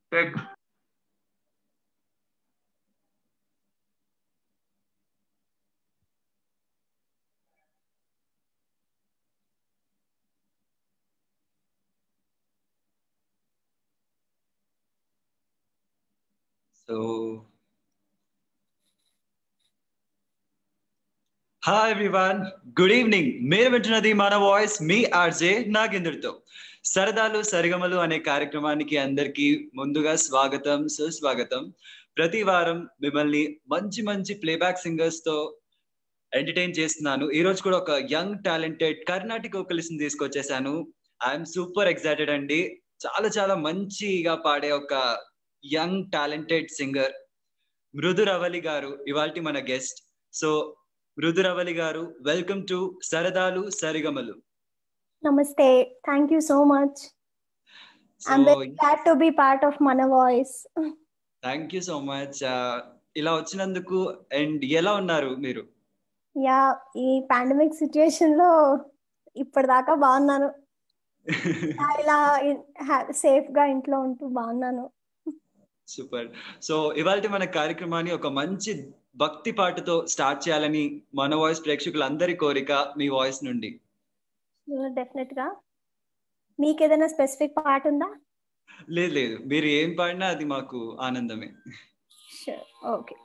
Take. So, hi everyone good evening మీరు వింటున్నది మన వాయిస్ మీ ఆర్జే నాగేంద్రతో సరదాలు సరిగమలు అనే కార్యక్రమానికి అందరికీ ముందుగా స్వాగతం సుస్వాగతం ప్రతి వారం మిమ్మల్ని మంచి మంచి ప్లేబ్యాక్ సింగర్స్ తో ఎంటర్టైన్ చేస్తున్నాను ఈ రోజు కూడా ఒక యంగ్ టాలెంటెడ్ కర్ణాటిక్ వోకలిస్ట్ తీసుకొచ్చేసాను ఐఎమ్ సూపర్ ఎక్సైటెడ్ అండి చాలా చాలా మంచిగా పాడే ఒక యంగ్ టాలెంటెడ్ సింగర్ మృదు రవలి గారు ఇవాల్టి మన గెస్ట్ సో మృదు రవలి గారు welcome to Saradalu Sarigamalu Namaste. Thank you so much. I'm so very glad to be part of Mana Voice. Thank you so much ఇలా వచ్చినందుకు అండ్ ఎలా ఉన్నారు మీరు యా ఈ పాండమిక్ సిచ్యుయేషన్ లో ఇప్పటిదాకా బాగున్నాను ఇలా సేఫ్ గా ఇంట్లో ఉంటూ బాగున్నాను సూపర్ సో ఇవాళ మన కార్యక్రమాన్ని ఒక మంచి భక్తి పాటతో స్టార్ట్ చేయాలని మన వాయిస్ ప్రేక్షకులందరి కోరిక మీ వాయిస్ నుండి డెఫినెట్ గా మీకు ఏదైనా స్పెసిఫిక్ పాట ఉందా లేదు లేదు మీరు ఏం పాడినా అది మాకు ఆనందమే ఓకే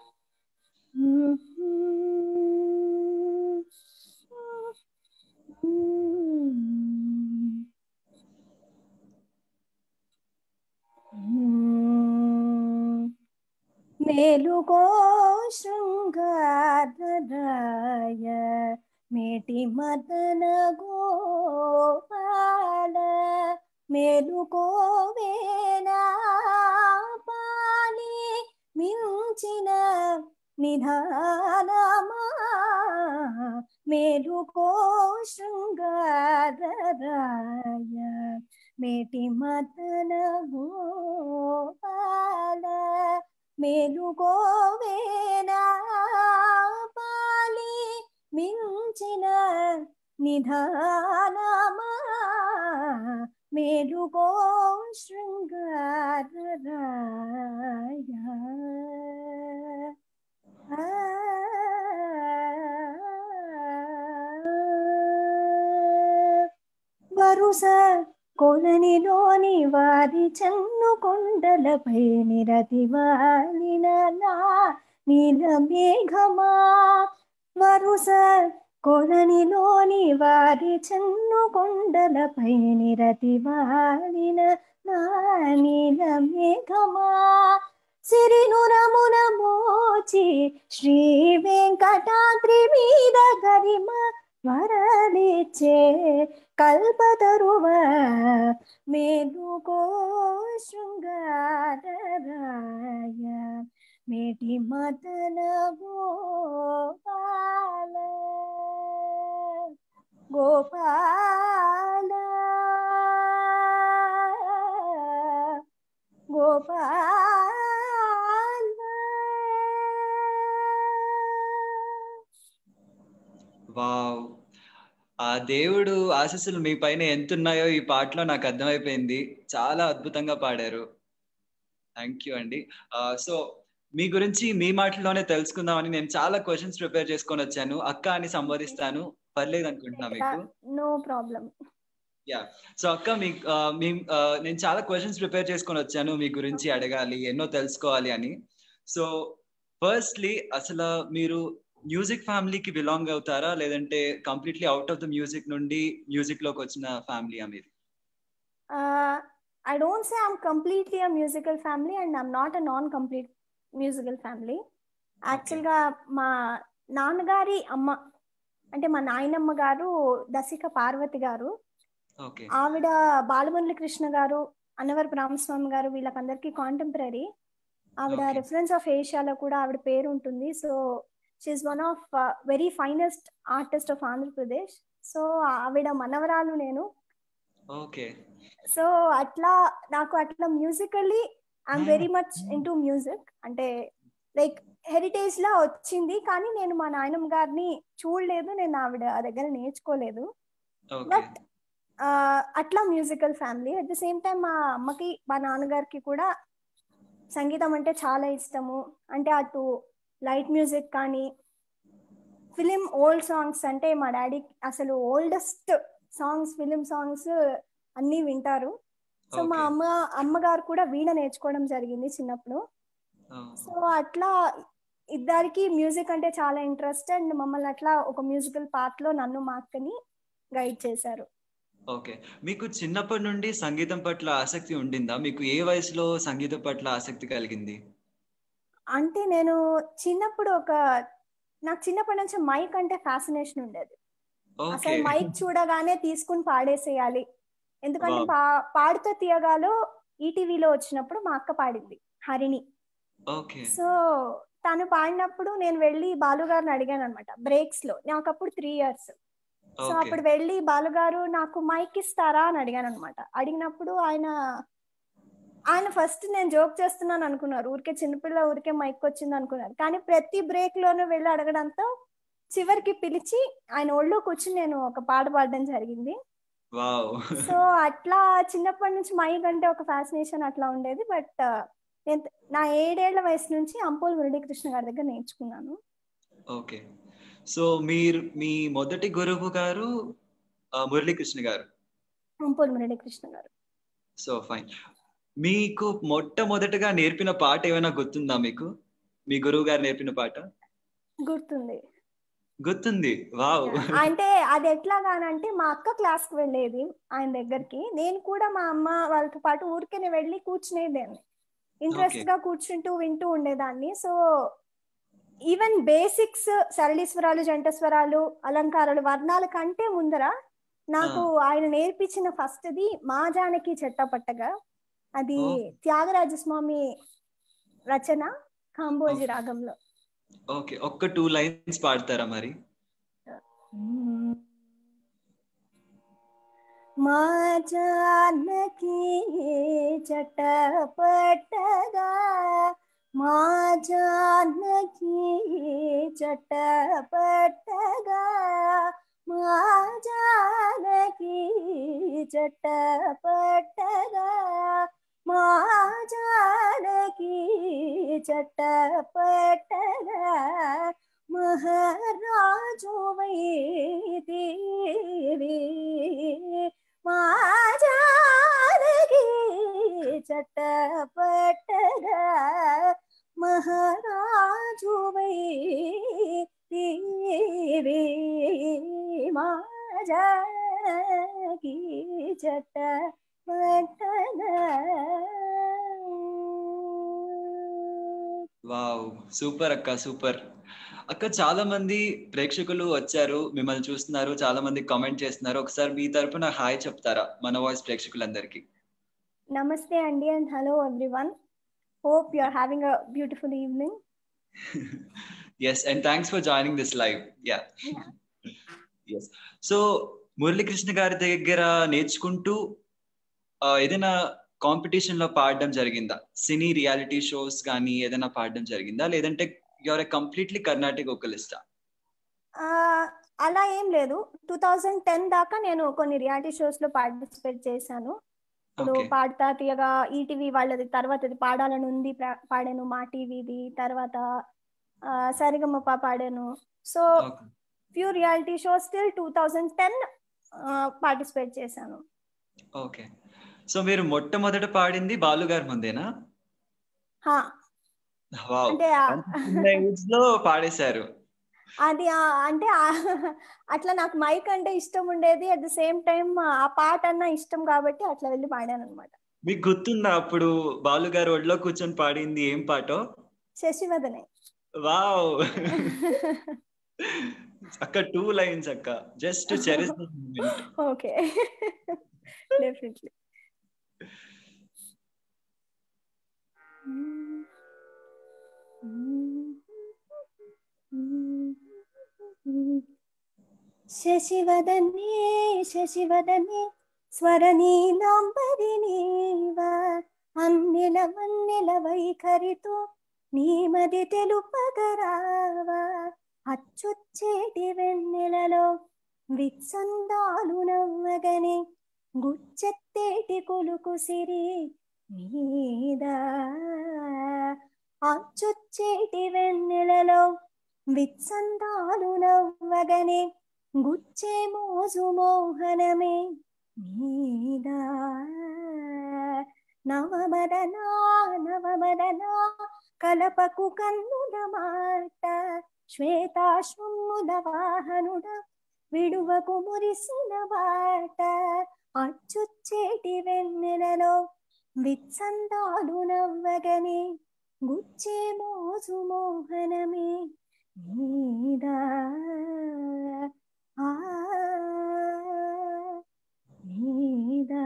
మేలుకో శృంగారరాయ మేటి మదన గోపాల మేలుకో వేనా పాలి మించిన నిధానమా మేలుకో శృంగారరాయ మేటి మదన గోపాల మేలుకోవేనా పాలి మించిన నిధానమా మేలుకో శృంగారరాయ వరుస కొలనిలోని వారి చన్ను కొండలపై నిరతి వాలిన నీల మేఘమా వరుస కొలనిలోని వారి చన్ను కొండలపై నిరతి వాలిన నీల మేఘమా సిరినురమున మోచి శ్రీ వెంకటాద్రి మీద గరిమ వరలిచ్చే కల్పతరువ మేలుకో శృంగారరాయ మేటి మదన గోపాల గోపాల గోపాల వావ్ ఆ దేవుడు ఆశస్సులు మీ పైన ఎంత ఉన్నాయో ఈ పాటలో నాకు అర్థమైపోయింది చాలా అద్భుతంగా పాడారు థ్యాంక్ యూ అండి సో మీ గురించి మీ మాటల్లోనే తెలుసుకుందామని నేను చాలా క్వశ్చన్స్ ప్రిపేర్ చేసుకొని వచ్చాను అక్క అని సంబోధిస్తాను పర్లేదు అనుకుంటున్నా మీకు నో ప్రాబ్లం యా సో అక్క మీ ఆ, మీ ఆ, నేను చాలా క్వశ్చన్స్ ప్రిపేర్ చేసుకొని వచ్చాను మీ గురించి అడగాలి ఎన్నో తెలుసుకోవాలి అని సో ఫస్ట్లీ అసలు మీరు మ్యూజిక్ ఫ్యామిలీకి బిలాంగ్ అవుతారా లేదంటే completely out of the music నుండి మ్యూజిక్ లోకి వచ్చిన ఫ్యామిలీ మీది I don't say I'm completely a musical family and I'm not a non complete musical family యాక్చువల్గా మా నాన్నగారి అమ్మ అంటే మా నాయనమ్మ గారు దశిక పార్వతి గారు ఓకే ఆవిడ బాలమురళి కృష్ణ గారు అన్నవరపు రామస్వామి గారు వీళ్ళకందరికీ కాంటెంపరీ ఆవిడ Okay. రిఫరెన్స్ ఆఫ్ ఏషియాలో కూడా ఆవిడ పేరు ఉంటుంది so she one of very finest artist of Andhra Pradesh so ఆవిడ మనవరాలు నేను ఓకే సో అట్లా నాకు అట్లా musically I'm very much into music అంటే లైక్ హెరిటేజ్ లా వచ్చింది కానీ నేను మా నాయనమ్మ గారిని చూడలేదు నేను ఆవిడ దగ్గర నేర్చుకోలేదు ఓకే బట్ అట్లా musical family at the same time మా అమ్మకి మా నాన్నగారికి కూడా సంగీతం అంటే చాలా ఇష్టము అంటే అటు లైట్ మ్యూజిక్ కానీ ఫిలిం ఓల్డ్ సాంగ్స్ అంటే మా డాడీ అసలు ఓల్డెస్ట్ సాంగ్స్ ఫిలిం సాంగ్స్ అన్నీ వింటారు సో మా Okay. అమ్మ అమ్మగారు కూడా వీణ నేర్చుకోవడం జరిగింది చిన్నప్పుడు Oh. సో అట్లా ఇద్దరికి మ్యూజిక్ అంటే చాలా ఇంట్రెస్ట్ అండ్ మమ్మల్ని అట్లా ఒక మ్యూజికల్ పార్ట్ లో నన్ను మా అక్కని గైడ్ చేశారు ఓకే మీకు చిన్నప్పటి నుండి సంగీతం పట్ల ఆసక్తి ఉండిందా మీకు ఏ వయసులో సంగీతం పట్ల ఆసక్తి కలిగింది అంటే నేను చిన్నప్పుడు ఒక నాకు చిన్నప్పటి నుంచి మైక్ అంటే ఫ్యాసినేషన్ ఉండేది ఓకే అసలు మైక్ చూడగానే తీసుకుని పాడేసేయాలి ఎందుకంటే Wow. పా పాడుతో తీయగాలో ఈటీవీలో వచ్చినప్పుడు మా అక్క పాడింది హరిణి ఓకే సో తను పాడినప్పుడు నేను వెళ్ళి బాలు గారిని అడిగాను అనమాట బ్రేక్స్ లో నాకు అప్పుడు త్రీ ఇయర్స్ సో ఓకే అప్పుడు వెళ్ళి బాలుగారు నాకు మైక్ ఇస్తారా అని అడిగాను అనమాట అడిగినప్పుడు ఆయన ఆయన ఫస్ట్ నేను జోక్ చేస్తున్నాను అనుకున్నారు ఊరికే చిన్నపిల్ల ఊరికే మైక్ వచ్చింది అనుకున్నారు కానీ ప్రతి బ్రేక్ లోనూ వెళ్ళి అడగడంతో చివరికి పిలిచి ఆయన ఒళ్ళో కూర్చుని నేను ఒక పాట పాడడం జరిగింది వావ్ సో అట్లా చిన్నప్పటి నుంచి మైక్ అంటే ఒక ఫ్యాసినేషన్ అట్లా ఉండేది బట్ నేను నా ఏడేళ్ల వయసు నుంచి అంపోల్ మురళీకృష్ణ గారి దగ్గర నేర్చుకున్నాను ఓకే సో మీరు మీ మొదటి గురువు గారు ఆ, మురళీకృష్ణ గారు అంపోల్ మురళీకృష్ణ గారు సో ఫైన్ మీకు మొట్టమొదటగా నేర్పిన పాట ఏమైనా గుర్తుందా మీకు మీ గురువు గారు నేర్పిన పాట గుర్తుంది గుర్తుంది వావ్ అంటే అది ఎట్లాగానంటే మా అక్క క్లాస్ కి వెళ్ళేది ఆయన దగ్గరికి నేను కూడా మా అమ్మ వాళ్ళతో పాటు ఊరికే వెళ్ళి కూర్చునేదాన్ని ఇంట్రెస్ట్ Okay. గా కూర్చుంటూ వింటూ ఉండేదాన్ని సో ఈవెన్ బేసిక్స్ సరళీస్వరాలు జంటస్వరాలు అలంకారాలు వర్ణాల కంటే ముందర నాకు ఆయన నేర్పించిన ఫస్ట్ ది మా జానకి చెట్టపట్టగా అది Oh. త్యాగరాజస్వామి రచన కాంబోజీ Okay. రాగంలో ఓకే ఒక్క టూ లైన్స్ పాడతారా మరి మా జానకి చటపటగా మా జానకి చటపటగా మా జానకి చటపటగా మా జానకి చటపటగా మహారాజు వైదేవి మా జానకి చటపటగా మహారాజు వైదేవి మా జానకి చటపటగా వావ్ సూపర్ అక్క సూపర్ అక్క చాలా మంది ప్రేక్షకులు వచ్చారు మిమ్మల్ని చూస్తున్నారు చాలా మంది కామెంట్ చేస్తున్నారు ఒకసారి మీ తరపున హాయ్ చెప్తారా మన వాయిస్ ప్రేక్షకులందరికీ నమస్తే అండి and hello everyone hope you are having a beautiful evening yes and thanks for joining this live yeah yes so Muralikrishna గారి దగ్గర నేర్చుకుంటూ ఆ, ఏదైనా కాంపిటీషన్ లో పాడడం జరిగిందా సినీ రియాలిటీ షోస్ కానీ ఏదైనా పాడడం జరిగిందా లేదంటే యువర్ కంప్లీట్లీ కర్ణాటక వోకలిస్టా అలా ఏం లేదు టూ థౌజండ్ టెన్ దాకా నేను కొన్ని రియాలిటీ షోస్ లో పార్టిసిపేట్ చేశాను ఇప్పుడు ఓకే పాడతా తీయగా ఈటీవీ వాళ్ళది తర్వాత అది పాడాలని ఉంది ప్రా- పాడాను మా టీవీది తర్వాత ఆ, సరిగమప పాడాను so okay few reality shows still two thousand ten participate చేశాను ఓకే సో మీరు మొట్టమొదట పాడింది బాలు గారి ముందేనా హా, వావ్ అంటే ఆ- అంత చిన్న ఏజ్ లో పాడేశారు అది ఆ- అంటే ఆ- అట్లా నాకు మైక్ అంటే ఇష్టం ఉండేది అట్ ద సేమ్ టైం ఆ పాట అన్న ఇష్టం కాబట్టి అట్లా వెళ్ళి పాడాను అనమాట మీకు గుర్తుందా అప్పుడు బాలు గారు ఒడిలో కూర్చొని పాడింది ఏం పాటో శశివదనే వావ్ అక్క టూ లైన్స్ అక్క జస్ట్ చెరిస్ ఓకే డెఫినెట్లీ శశివదనే శశివదనే స్వరనీలాంబరి నీవ అన్నెల వన్నెల వైఖరితో నీమది తెలుపగరావా అచ్చొచ్చేటి వెన్నెలలో విత్సందాలు నవ్వగనే గుచ్చెత్తేటి కొలుకు సిరి మీద అచ్చుచ్చేటి వెన్నెలలో విత్సందాలు నవ్వగనే గుచ్చే మోజు మోహనమే మీద నవమదనా నవమదనా కలపకు కన్నుల మాట శ్వేతాశ్వముల వాహనుడ విడువకు మురిసిన బాట అచ్చుచ్చేటి వెన్నెలలో విత్సందాలు నవ్వగనే గుచ్చే మోజు మోహనమే నీదా ఆ నీదా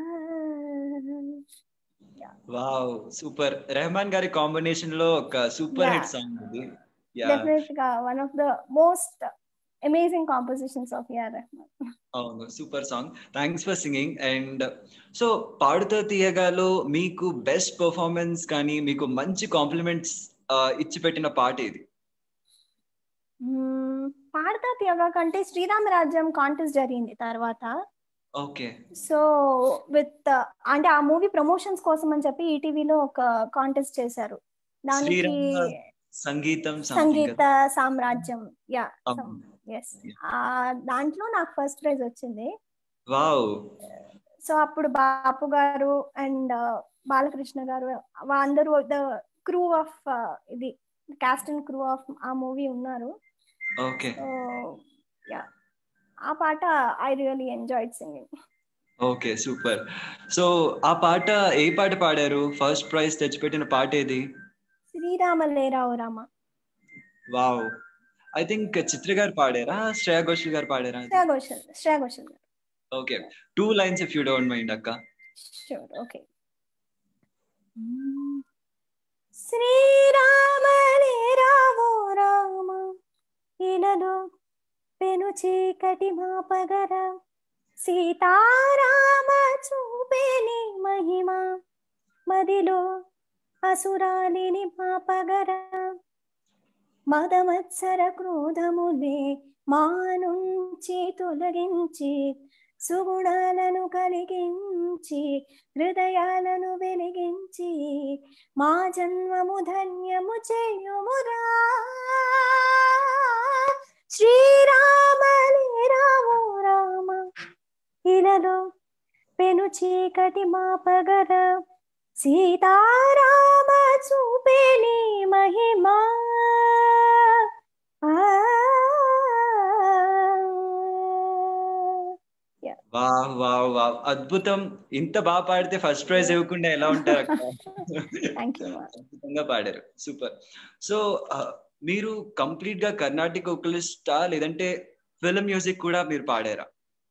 వావ్ సూపర్ రెహమాన్ గారి కాంబినేషన్ లో ఒక సూపర్ Yeah. హిట్ సాంగ్ ఇది డెఫినెట్ గా one of the most amazing compositions of AR Rahman అవును super song thanks for singing and so పాడుతో తీయగాలో మీకు బెస్ట్ పర్ఫార్మెన్స్ కానీ మీకు మంచి కాంప్లిమెంట్స్ ఇచ్చి పెట్టిన పాట ఇది పాడతా తీయగా కంటే శ్రీరామరాజ్యం కాంటెస్ట్ జరిగింది తర్వాత ఓకే సో విత్ అంటే ఆ మూవీ ప్రమోషన్స్ కోసం అని చెప్పి ఈటీవీలో ఒక కాంటెస్ట్ చేశారు దానికి శ్రీరామ సంగీతం something సంగీత కదా? సామ్రాజ్యం యా అవును. ఎస్ దాంట్లో నాకు ఫస్ట్ ప్రైజ్ వచ్చింది వావ్ సో అప్పుడు బాపు గారు అండ్ బాలకృష్ణ గారు వా- అందరూ ద క్రూ ఆఫ్ ఇది కాస్ట్ అండ్ క్రూ ఆఫ్ ఆ మూవీ ఉన్నారు ఓకే సో యా ఆ పాట I really enjoyed singing okay super so ఆ పాట ఏ పాట పాడారు ఫస్ట్ ప్రైజ్ తెచ్చిపెట్టిన పాట ఏది శ్రీరామ లేరావు Rama wow I think Chitra garu పాడారా శ్రేయా ఘోషల్ గారు పాడారా Shreya Ghoshal Shreya Ghoshal garu okay two lines if you don't mind అక్క షూర్ ఓకే శ్రీరామ లేరావు రామ ఇలలో పెను చీకటి మాపగర సీతారామ చూపేని మహిమ మదిలో అసురాలిని మాపగర మదమత్సర క్రోధములే మా నుంచి తొలగించి సుగుణాలను కలిగించి హృదయాలను వెలిగించి మా జన్మము ధన్యము చేయుమురా శ్రీరామని రాము రామ ఇలలో పెను చీకటి మా పగర సీతారామ చూపేని మహిమా ఆ వావ్ వావ్ వావ్ అద్భుతం ఇంత బాగా పాడితే ఫస్ట్ ప్రైజ్ ఇవ్వకుండా ఎలా ఉంటారు అక్క థ్యాంక్ యూ అద్భుతంగా పాడారు సూపర్ సో మీరు కంప్లీట్ గా కర్ణాటిక్ వోకలిస్టా లేదంటే ఫిల్మ్ మ్యూజిక్ కూడా మీరు పాడారా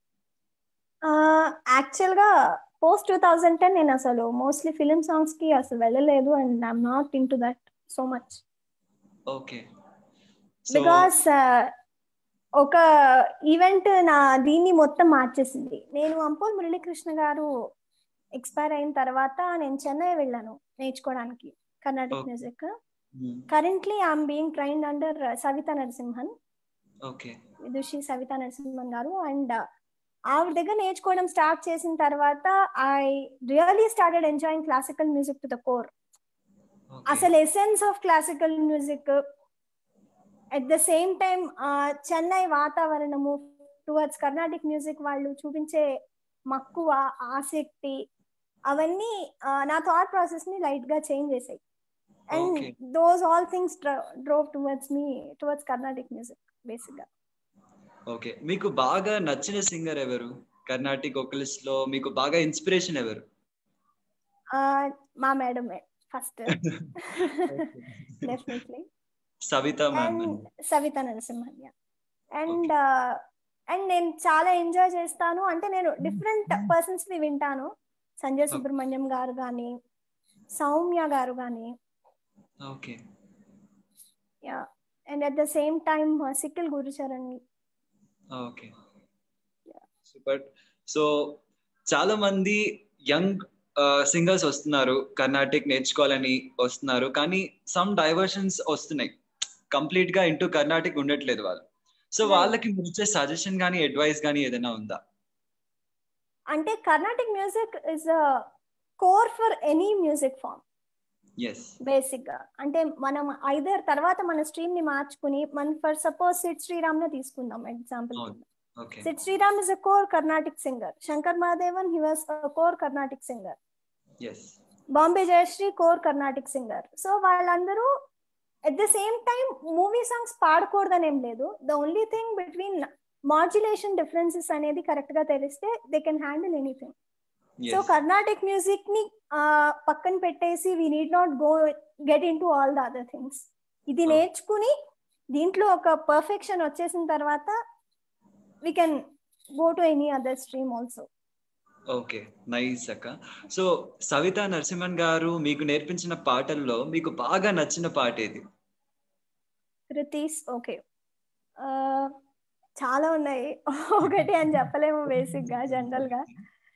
యాక్చువల్ గా పోస్ట్ టూ థౌజండ్ టెన్ నేను అసలు మోస్ట్లీ ఫిలిం సాంగ్స్ కి అసలు వెళ్ళలేదు and I'm not into that so much okay because ఒక ఈవెంట్ నా దీన్ని మొత్తం మార్చేసింది నేను అంపోల్ మురళీకృష్ణ గారు ఎక్స్పైర్ అయిన తర్వాత నేను చెన్నై వెళ్ళాను నేర్చుకోవడానికి Karnataka Okay. Music currently I'm being trained under Savitha Narasimhan okay విదుషి సవిత నరసింహన్ గారు అండ్ ఆవిడ దగ్గర నేర్చుకోవడం స్టార్ట్ చేసిన తర్వాత I really started enjoying classical music to the core అసలు essence of classical music at the same time Chennai వాతావరణము టువర్డ్స్ కర్ణాటిక్ మ్యూజిక్ వాళ్ళు చూపించే మక్కువ ఆసక్తి అవన్నీ ఆ, నా థాట్ ప్రాసెస్ ని లైట్ గా చేంజ్ చేసాయి and Okay. Those all things drove towards me towards Carnatic music basic గా ఓకే మీకు బాగా నచ్చిన సింగర్ ఎవరు కర్ణాటిక్ వోకలిస్ట్ లో మీకు బాగా ఇన్స్పిరేషన్ ఎవరు ఆ, మా మేడమే first definitely Savitha ma'am and Savitha నరసింహన్య అండ్ అండ్ నేను చాలా ఎంజాయ్ చేస్తాను అంటే నేను డిఫరెంట్ పర్సన్స్ ని వింటాను సంజయ్ సుబ్రహ్మణ్యం గారు కానీ సౌమ్య గారు కానీ okay and at the same time Sikkil Gurucharan okay super so చాలా మంది యంగ్ సింగర్స్ వస్తున్నారు కర్ణాటిక్ నేర్చుకోవాలని వస్తున్నారు కానీ సమ్ డైవర్షన్స్ వస్తున్నాయి కంప్లీట్ గా ఇంటూ కర్ణాటిక్ ఉండట్లేదు వాళ్ళు సో Right. వాళ్ళకి మీరు ఇచ్చే సజెషన్ కానీ అడ్వైస్ కానీ ఏదైనా ఉందా అంటే Carnatic music is core for any music form yes basic గా అంటే మనం ఐదర్ తర్వాత మన స్ట్రీమ్ ని మార్చుకుని మన ఫర్ సపోజ్ సిడ్ శ్రీరామ్ నే తీసుకుందాం ఎగ్జాంపుల్ అవును. Okay Sid Sriram is a core Carnatic singer Shankar Mahadevan he was core Carnatic singer yes Bombay Jayashri core Carnatic singer so వాళ్ళందరూ at the same time movie songs పాడకూడదని ఏం లేదు the only thing between modulation differences అనేది కరెక్ట్ గా తెలిస్తే they can handle anything so Carnatic music ని ఆ, పక్కన పెట్టేసి we need not go get into all the other things ఇది Oh. నేర్చుకుని దీంట్లో ఒక పర్ఫెక్షన్ వచ్చేసిన తర్వాత we can go to any other stream also okay nice అక్క సో సవిత నరసింహన్ గారు మీకు నేర్పించిన పాటల్లో మీకు బాగా నచ్చిన పాట ఏది కృతీస్ ఓకే చాలా ఉన్నాయి ఒకటి అని చెప్పలేము బేసిక్ గా జనరల్ గా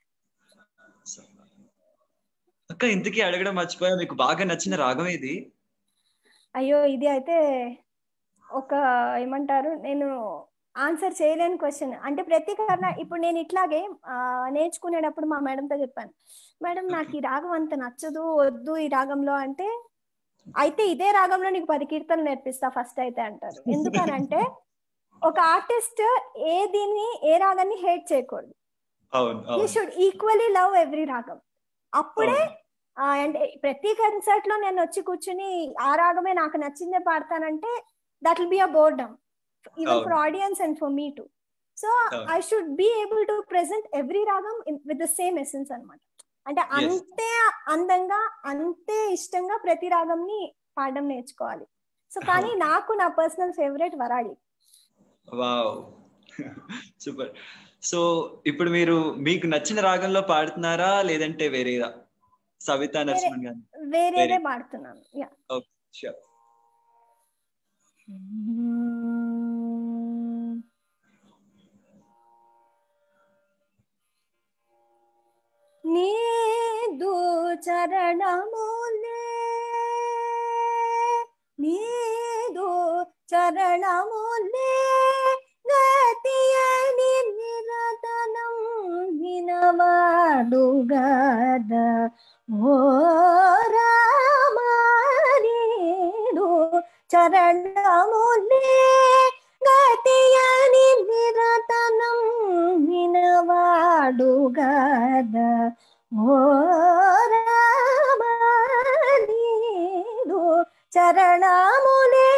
అక్క ఇంతకీ అడగడం మర్చిపోయా మీకు బాగా నచ్చిన రాగం ఏది అయ్యో ఇది అయితే ఒక ఏమంటారు నేను ఆన్సర్ చేయలేని క్వశ్చన్ అంటే ప్రతి కర్ణ ఇప్పుడు నేను ఇట్లాగే ఆ, నేర్చుకునేటప్పుడు మా మేడంతో చెప్పాను మేడం నాకు ఈ రాగం అంత నచ్చదు వద్దు ఈ రాగంలో అంటే అయితే ఇదే రాగంలో నీకు పది కీర్తనలు నేర్పిస్తా ఫస్ట్ అయితే అంటారు ఎందుకనంటే ఒక ఆర్టిస్ట్ ఏ దీన్ని ఏ రాగాన్ని హేట్ చేయకూడదు అవును యూ అవును షుడ్ ఈక్వలీ లవ్ ఎవ్రీ రాగం అప్పుడే ఆ, అంటే ప్రతి కన్సర్ట్ లో నేను వచ్చి కూర్చుని ఆ రాగమే నాకు నచ్చిందే పాడతానంటే that will be a boredom even for అవును. Audience and for me too so అవును. I should be able to present every రాగం విత్ ద సేమ్ ఎసెన్స్ అన్నమాట అంటే అంతే అందంగా అంతే ఇష్టంగా ప్రతి రాగంని పాడడం నేర్చుకోవాలి సో కానీ నాకు నా personal favourite Varali wow super so ఇప్పుడు మీరు మీకు నచ్చిన రాగంలో పాడుతున్నారా లేదంటే వేరేదా సవిత నరసింహన్ గారు వేరేదే వేరే. పాడుతున్నాను యా Sure. నీదు చరణములే నీదు చరణములే గతియని నిరతనం వినవాడుగద ఓ రామ నీదు చరణములే గతియని నిరతనం వినవాడుగద ఓ రామ నీదు చరణములే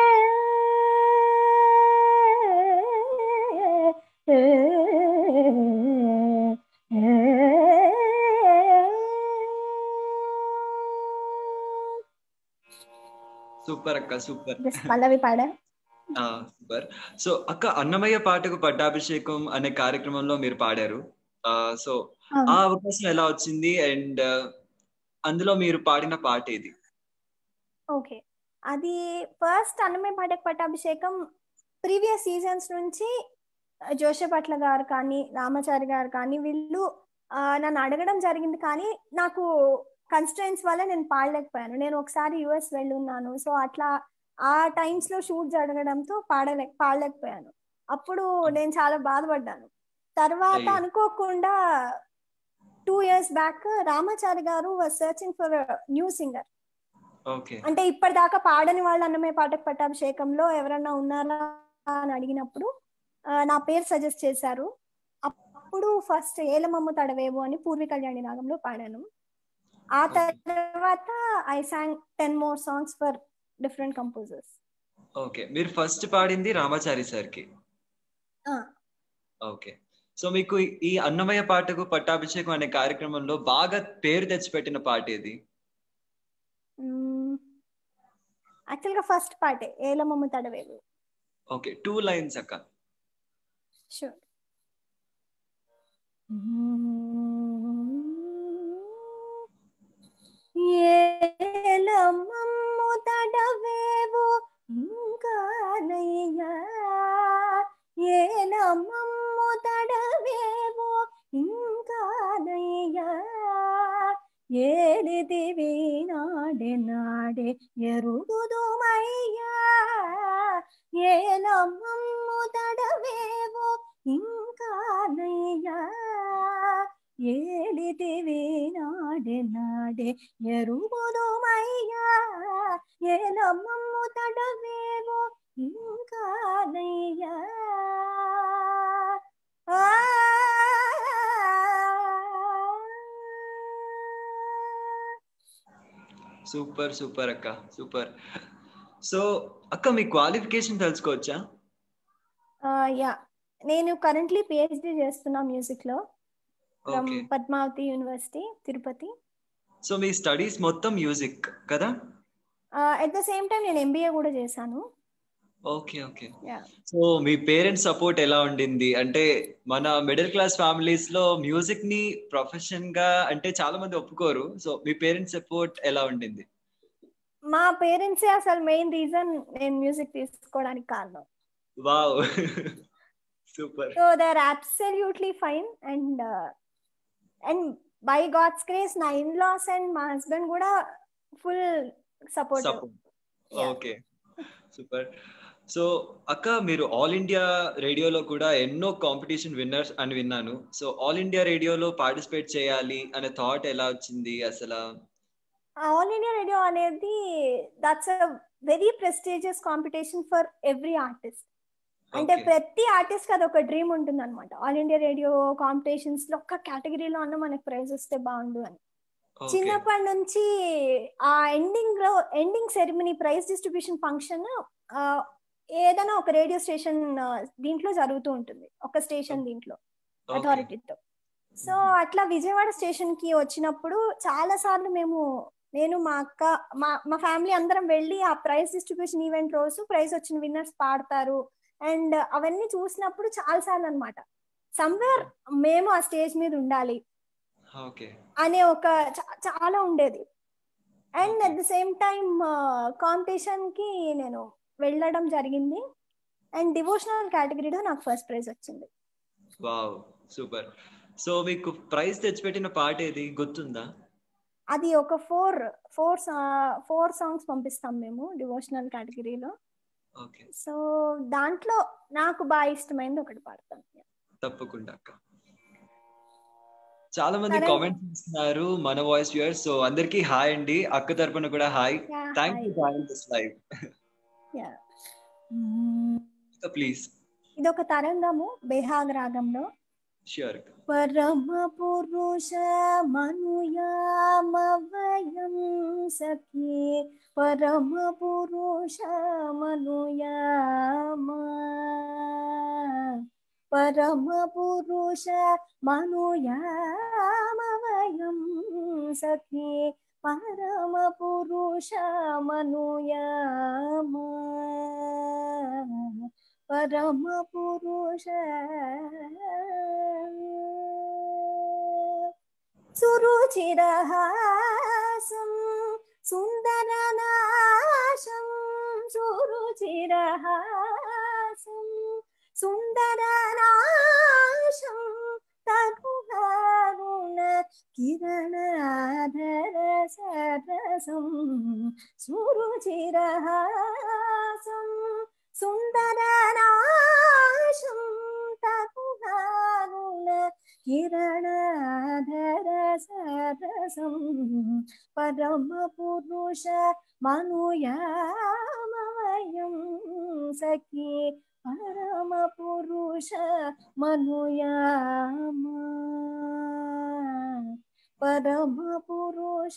సూపర్ అక్క సూపర్ జస్ట్ పల్లవి పాడా సూపర్ సో అక్క అన్నమయ్య పాటకు పట్టాభిషేకం అనే కార్యక్రమంలో మీరు పాడారు సో ఆ అవకాశం ఎలా వచ్చింది అండ్ అందులో మీరు పాడిన పాట ఏది ఓకే అది ఫస్ట్ అన్నమే పాటకు పట్టాభిషేకం ప్రీవియస్ సీజన్స్ నుంచి జోషపట్ల గారు కానీ రామాచారి గారు కానీ వీళ్ళు ఆ, నన్ను అడగడం జరిగింది కానీ నాకు కన్స్టెన్స్ వల్ల నేను పాడలేకపోయాను నేను ఒకసారి యుఎస్ వెళ్ళున్నాను సో అట్లా ఆ టైమ్స్ లో షూట్ జరగడంతో పాడలే పాడలేకపోయాను అప్పుడు నేను చాలా బాధపడ్డాను తర్వాత అయ్యో. అనుకోకుండా two years back Ramachari garu searching for new singer okay అంటే ఇప్పటిదాకా పాడని వాళ్ళు అన్నమే పాటకు పట్టాభిషేకంలో ఎవరన్నా ఉన్నారా అని అడిగినప్పుడు ఆ, నా పేరు సజెస్ట్ చేశారు అప్పుడు ఫస్ట్ ఏలమమ్మ తడవేవు అని పూర్వి కళ్యాణి రాగంలో పాడాను ఆ తర్వాత I sang ten more songs for different composers okay మీరు ఫస్ట్ పాడింది రామాచారి సార్కి ఓకే సో మీకు ఈ అన్నమయ్య పాటకు పట్టాభిషేకం అనే కార్యక్రమంలో బాగా పేరు తెచ్చిపెట్టిన పాట ఏది యాక్చువల్ గా ఫస్ట్ పాటే ఏలమమ్మ తడవేవు ఓకే టూ లైన్స్ అక్క షూర్ ఏలమమ్ము తడవేవు ఇంకా నయ్యా ఏలమమ్ము తడవేవు ఇంకా నయ్యా ఏడిదివి నాడే నాడే ఎరుగుదుమయ్యా ఏలమమ్ము తడవేవు ఇంకా నయ్యా ఏలితివి నాడే నాడే ఎరుబుదుమయ్యా ఏలమ్మమ్ము తడవేవో ఇంకానయ్యా ఆ సూపర్ సూపర్ అక్క సూపర్ సో అక్క మీ క్వాలిఫికేషన్ తెలుసుకోవచ్చా యా నేను కరెంట్లీ పిహెచ్డి చేస్తున్నా మ్యూజిక్ లో from okay Padmavathi university Tirupati so మీ స్టడీస్ మొత్తం మ్యూజిక్ కదా అట్ ద సేమ్ టైం నేను ఎంబీఏ కూడా చేశాను ఓకే ఓకే యా సో మీ పేరెంట్స్ సపోర్ట్ ఎలా ఉండింది అంటే మన మిడిల్ క్లాస్ ఫ్యామిలీస్ లో మ్యూజిక్ ని ప్రొఫెషన్ గా అంటే చాలా మంది ఒప్పుకోరు సో మీ పేరెంట్స్ సపోర్ట్ ఎలా ఉండింది మా పేరెంట్సే అసలు మెయిన్ రీజన్ నేను మ్యూజిక్ తీసుకోవడానికి కారణం wow super so they are absolutely fine and and by God's grace నా ఇన్ లాస్ అండ్ మా హస్బెండ్ కూడా full support support Yeah. Okay super so అక్క మీరు ఆల్ ఇండియా రేడియోలో కూడా ఎన్నో కాంపిటీషన్ విన్నర్స్ అని విన్నాను సో ఆల్ ఇండియా రేడియోలో పార్టిసిపేట్ చేయాలి అనే థాట్ ఎలా వచ్చింది అసలు ఆల్ ఇండియా రేడియో అనేది that's a very prestigious competition for every artist అంటే Okay. ప్రతి ఆర్టిస్ట్ కి అదొక డ్రీమ్ ఉంటుంది అనమాట ఆల్ ఇండియా రేడియో కాంపిటీషన్స్ లో ఒక్క కేటగిరీలో అన్న మనకి ప్రైజ్ వస్తే బాగుండు అని Okay. చిన్నప్పటి నుంచి ఆ ఎండింగ్ లో ending ceremony prize distribution function ఏదైనా ఒక రేడియో స్టేషన్ దీంట్లో జరుగుతూ ఉంటుంది ఒక స్టేషన్ దీంట్లో Okay. అథారిటీతో సో అట్లా విజయవాడ స్టేషన్ కి వచ్చినప్పుడు చాలా సార్లు మేము నేను మా అక్క మా మా ఫ్యామిలీ అందరం వెళ్ళి ఆ ప్రైజ్ డిస్ట్రిబ్యూషన్ ఈవెంట్ రోజు ప్రైజ్ వచ్చిన విన్నర్స్ పాడతారు అండ్ అవన్నీ చూసినప్పుడు చాలా సార్లు అనమాట సమ్వేర్ మేము ఆ స్టేజ్ మీద ఉండాలి ఓకే అనే ఒక చా- చాలా ఉండేది and Okay. At the same time competition కి నేను వెళ్ళడం జరిగింది అండ్ డివోషనల్ కేటగిరీలో నాకు ఫస్ట్ ప్రైజ్ వచ్చింది వావ్ సూపర్ సో మీకు ప్రైజ్ తెచ్చిపెట్టిన పాట ఏది గుర్తుందా అది ఒక ఫోర్ ఫోర్ ఫోర్ సాంగ్స్ పంపిస్తాం మేము డివోషనల్ కేటగిరీలో ఓకే సో దాంట్లో నాకు బాగా ఇష్టమైంది ఒకటి పాడతాను తప్పకుండా అక్క చాలా మంది సరే. కామెంట్స్ ఇస్తున్నారు మన వాయిస్ వ్యూయర్స్ సో అందరికి హాయ్ అండి అక్క తరపున కూడా hi Yeah, thank hi. You join this live Yeah. Hmm. Please ఇది ఒక తరంగము బేహాగ్ రాగంలో ష్యూర్ పరమ పురుష మనుయామవయం సఖీ పరమ పురుష మనుయామ పరమ పురుష మనుయామవయం సఖీ పరమ పురుష మనుయామ పరమ పురుష సురుచిరహాసం సుందరనాశం సురుచిరహాసం సుందరనాశం తగుహారుణ కిరణాధర సరసం సురుచిరహాసం సుందరనాశం తగుహారుణ కిరణాధర సరసం పరమ పురుష మనుయామయం సఖీ పరమ పురుష మనుయామ పరమ పురుష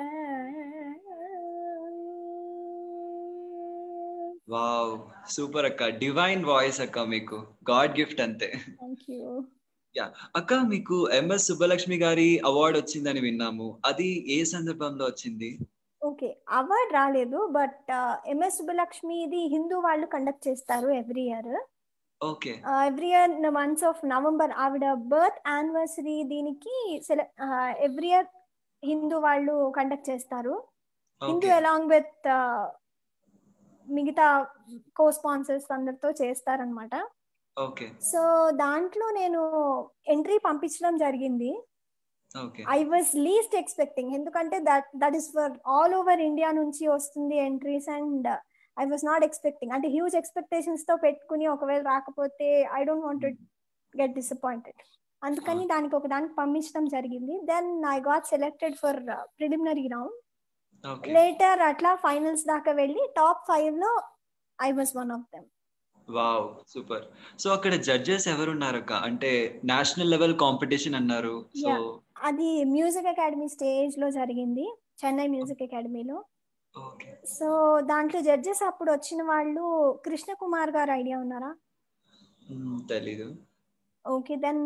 వావ్ సూపర్ అక్క డివైన్ వాయిస్ అక్క మీకు గాడ్ గిఫ్ట్ అంతే థ్యాంక్ యూ యా అక్క మీకు ఎంఎస్ సుబ్బలక్ష్మి గారి అవార్డ్ వచ్చిందని విన్నాము అది ఏ సందర్భంలో వచ్చింది ఓకే అవార్డ్ రాలేదు బట్ ఎంఎస్ సుబ్బలక్ష్మి ఇది హిందూ వాళ్ళు కండక్ట్ చేస్తారు every year okay every year months of November ఆవిడ బర్త్ యానివర్సరీ దీనికి ఎవ్రీ ఇయర్ హిందూ వాళ్ళు కండక్ట్ చేస్తారు హిందూ ఓకే అలాంగ్ విత్ మిగతా కో స్పాన్సర్స్ అందరితో చేస్తారనమాట ఓకే సో దాంట్లో నేను ఎంట్రీ పంపించడం జరిగింది okay I was least expecting ఎందుకంటే that that is for all over India నుంచి వస్తుంది entries and I was not expecting అంటే హ్యూజ్ ఎక్స్పెక్టేషన్స్ తో పెట్టుకుని ఒకవేళ రాకపోతే I don't want get disappointed అందుకని దానికి ఒక దానికి పంపించడం జరిగింది then I got selected for preliminary round okay later అట్లా ఫైనల్స్ దాకా వెళ్ళి టాప్ ఫైవ్ లో I was one of them wow super so అక్కడ జడ్జెస్ ఎవరున్నారక్క అంటే నేషనల్ లెవెల్ కాంపిటీషన్ అన్నారు సో Yeah. అది మ్యూజిక్ అకాడమీ స్టేజ్ లో జరిగింది చెన్నై మ్యూజిక్ అకాడమీలో ఓకే సో దాంట్లో జడ్జెస్ అప్పుడు వచ్చిన వాళ్ళు కృష్ణ కుమార్ గారు ఐడియా ఉన్నారా తెలీదు ఓకే దెన్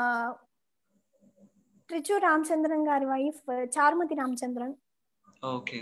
ట్రిచు రామచంద్రన్ గారి wife Charumathi Ramachandran okay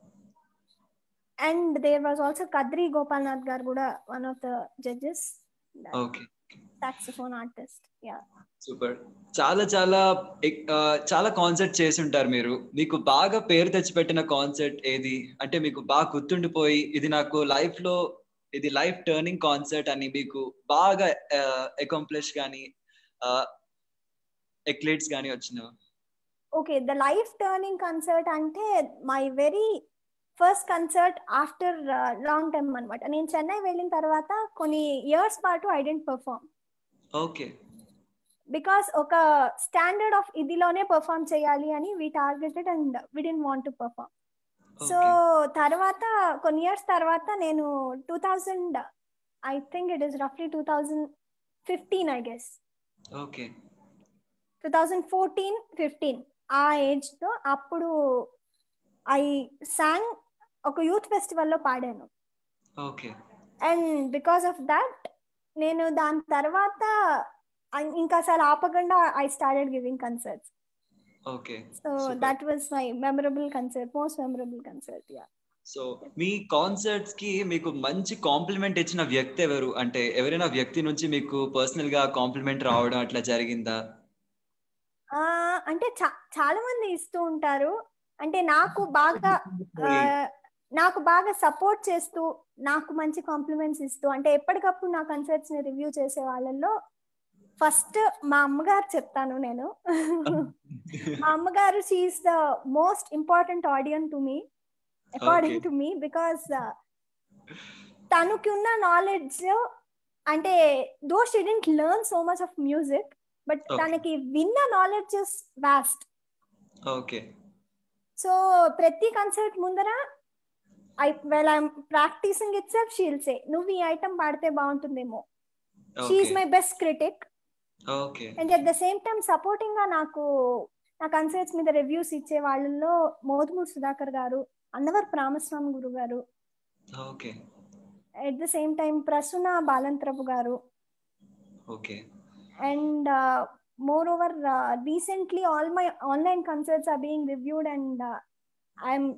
and there was also Kadri Gopalnath garu కూడా one of the judges okay saxophone artist yeah super చాలా చాలా ఎక్- ఆ, చాలా కాన్సర్ట్ చేసి ఉంటారు మీరు మీకు బాగా పేరు తెచ్చిపెట్టిన కాన్సర్ట్ ఏది అంటే మీకు బాగా గుర్తుండిపోయి ఇది నాకు లైఫ్ లో ఇది లైఫ్ టర్నింగ్ కాన్సర్ట్ అని మీకు బాగా అకాంప్లిష్ కానీ ఎక్లేట్స్ కానీ వచ్చిన okay the life turning concert అంటే my very first concert after long time అనమాట నేను చెన్నై వెళ్ళిన తర్వాత కొన్ని ఇయర్స్ పాటు I didn't perform okay because ఒక స్టాండర్డ్ ఆఫ్ ఇదిలోనే పర్ఫామ్ చేయాలి అని we targeted and we didn't want to perform so తర్వాత కొన్ని ఇయర్స్ తర్వాత నేను two thousand I think it is రఫ్లీ two thousand fifteen I guess okay two thousand fourteen fifteen ఆ ఏజ్ తో అప్పుడు ఐ సాంగ్ ఒక యూత్ ఫెస్టివల్లో పాడాను okay and because of that నేను దాని తర్వాత అం- ఇంకా అసలు ఆపకుండా I started giving concerts okay so Super. That was my memorable concert most memorable concert yeah so మీ కాన్సర్ట్స్ కి మీకు మంచి కాంప్లిమెంట్ ఇచ్చిన వ్యక్తి ఎవరు అంటే ఎవరైనా వ్యక్తి నుంచి మీకు పర్సనల్ గా కాంప్లిమెంట్ రావడం అట్లా జరిగిందా అంటే చా- చాలా మంది ఇస్తూ ఉంటారు అంటే నాకు బాగా ఆ, నాకు బాగా సపోర్ట్ చేస్తూ నాకు మంచి కాంప్లిమెంట్స్ ఇస్తూ అంటే ఎప్పటికప్పుడు నా కన్సర్ట్స్ ని రివ్యూ చేసే వాళ్ళల్లో ఫస్ట్ మా అమ్మగారు చెప్తాను నేను మా అమ్మగారు she's the most important audience to me according Okay. To me because తనకి ఉన్న నాలెడ్జ్ అంటే though she didn't learn so much of music but Okay. తనకి విన్న knowledge is vast okay so ప్రతి కన్సర్ట్ ముందర I well I'm practising itself she'll say నువ్వు ఈ item పాడితే బాగుంటుందేమో she's my best critic okay and at the same time supporting గా నాకు నా కన్సర్ట్స్ మీద రివ్యూస్ ఇచ్చే వాళ్ళల్లో మోదుమూరు సుధాకర్ గారు అన్నవర్ రామస్వామి గురు గారు okay at the same time Prasuna Balantrapu గారు okay and moreover recently all my online concerts are being reviewed and I'm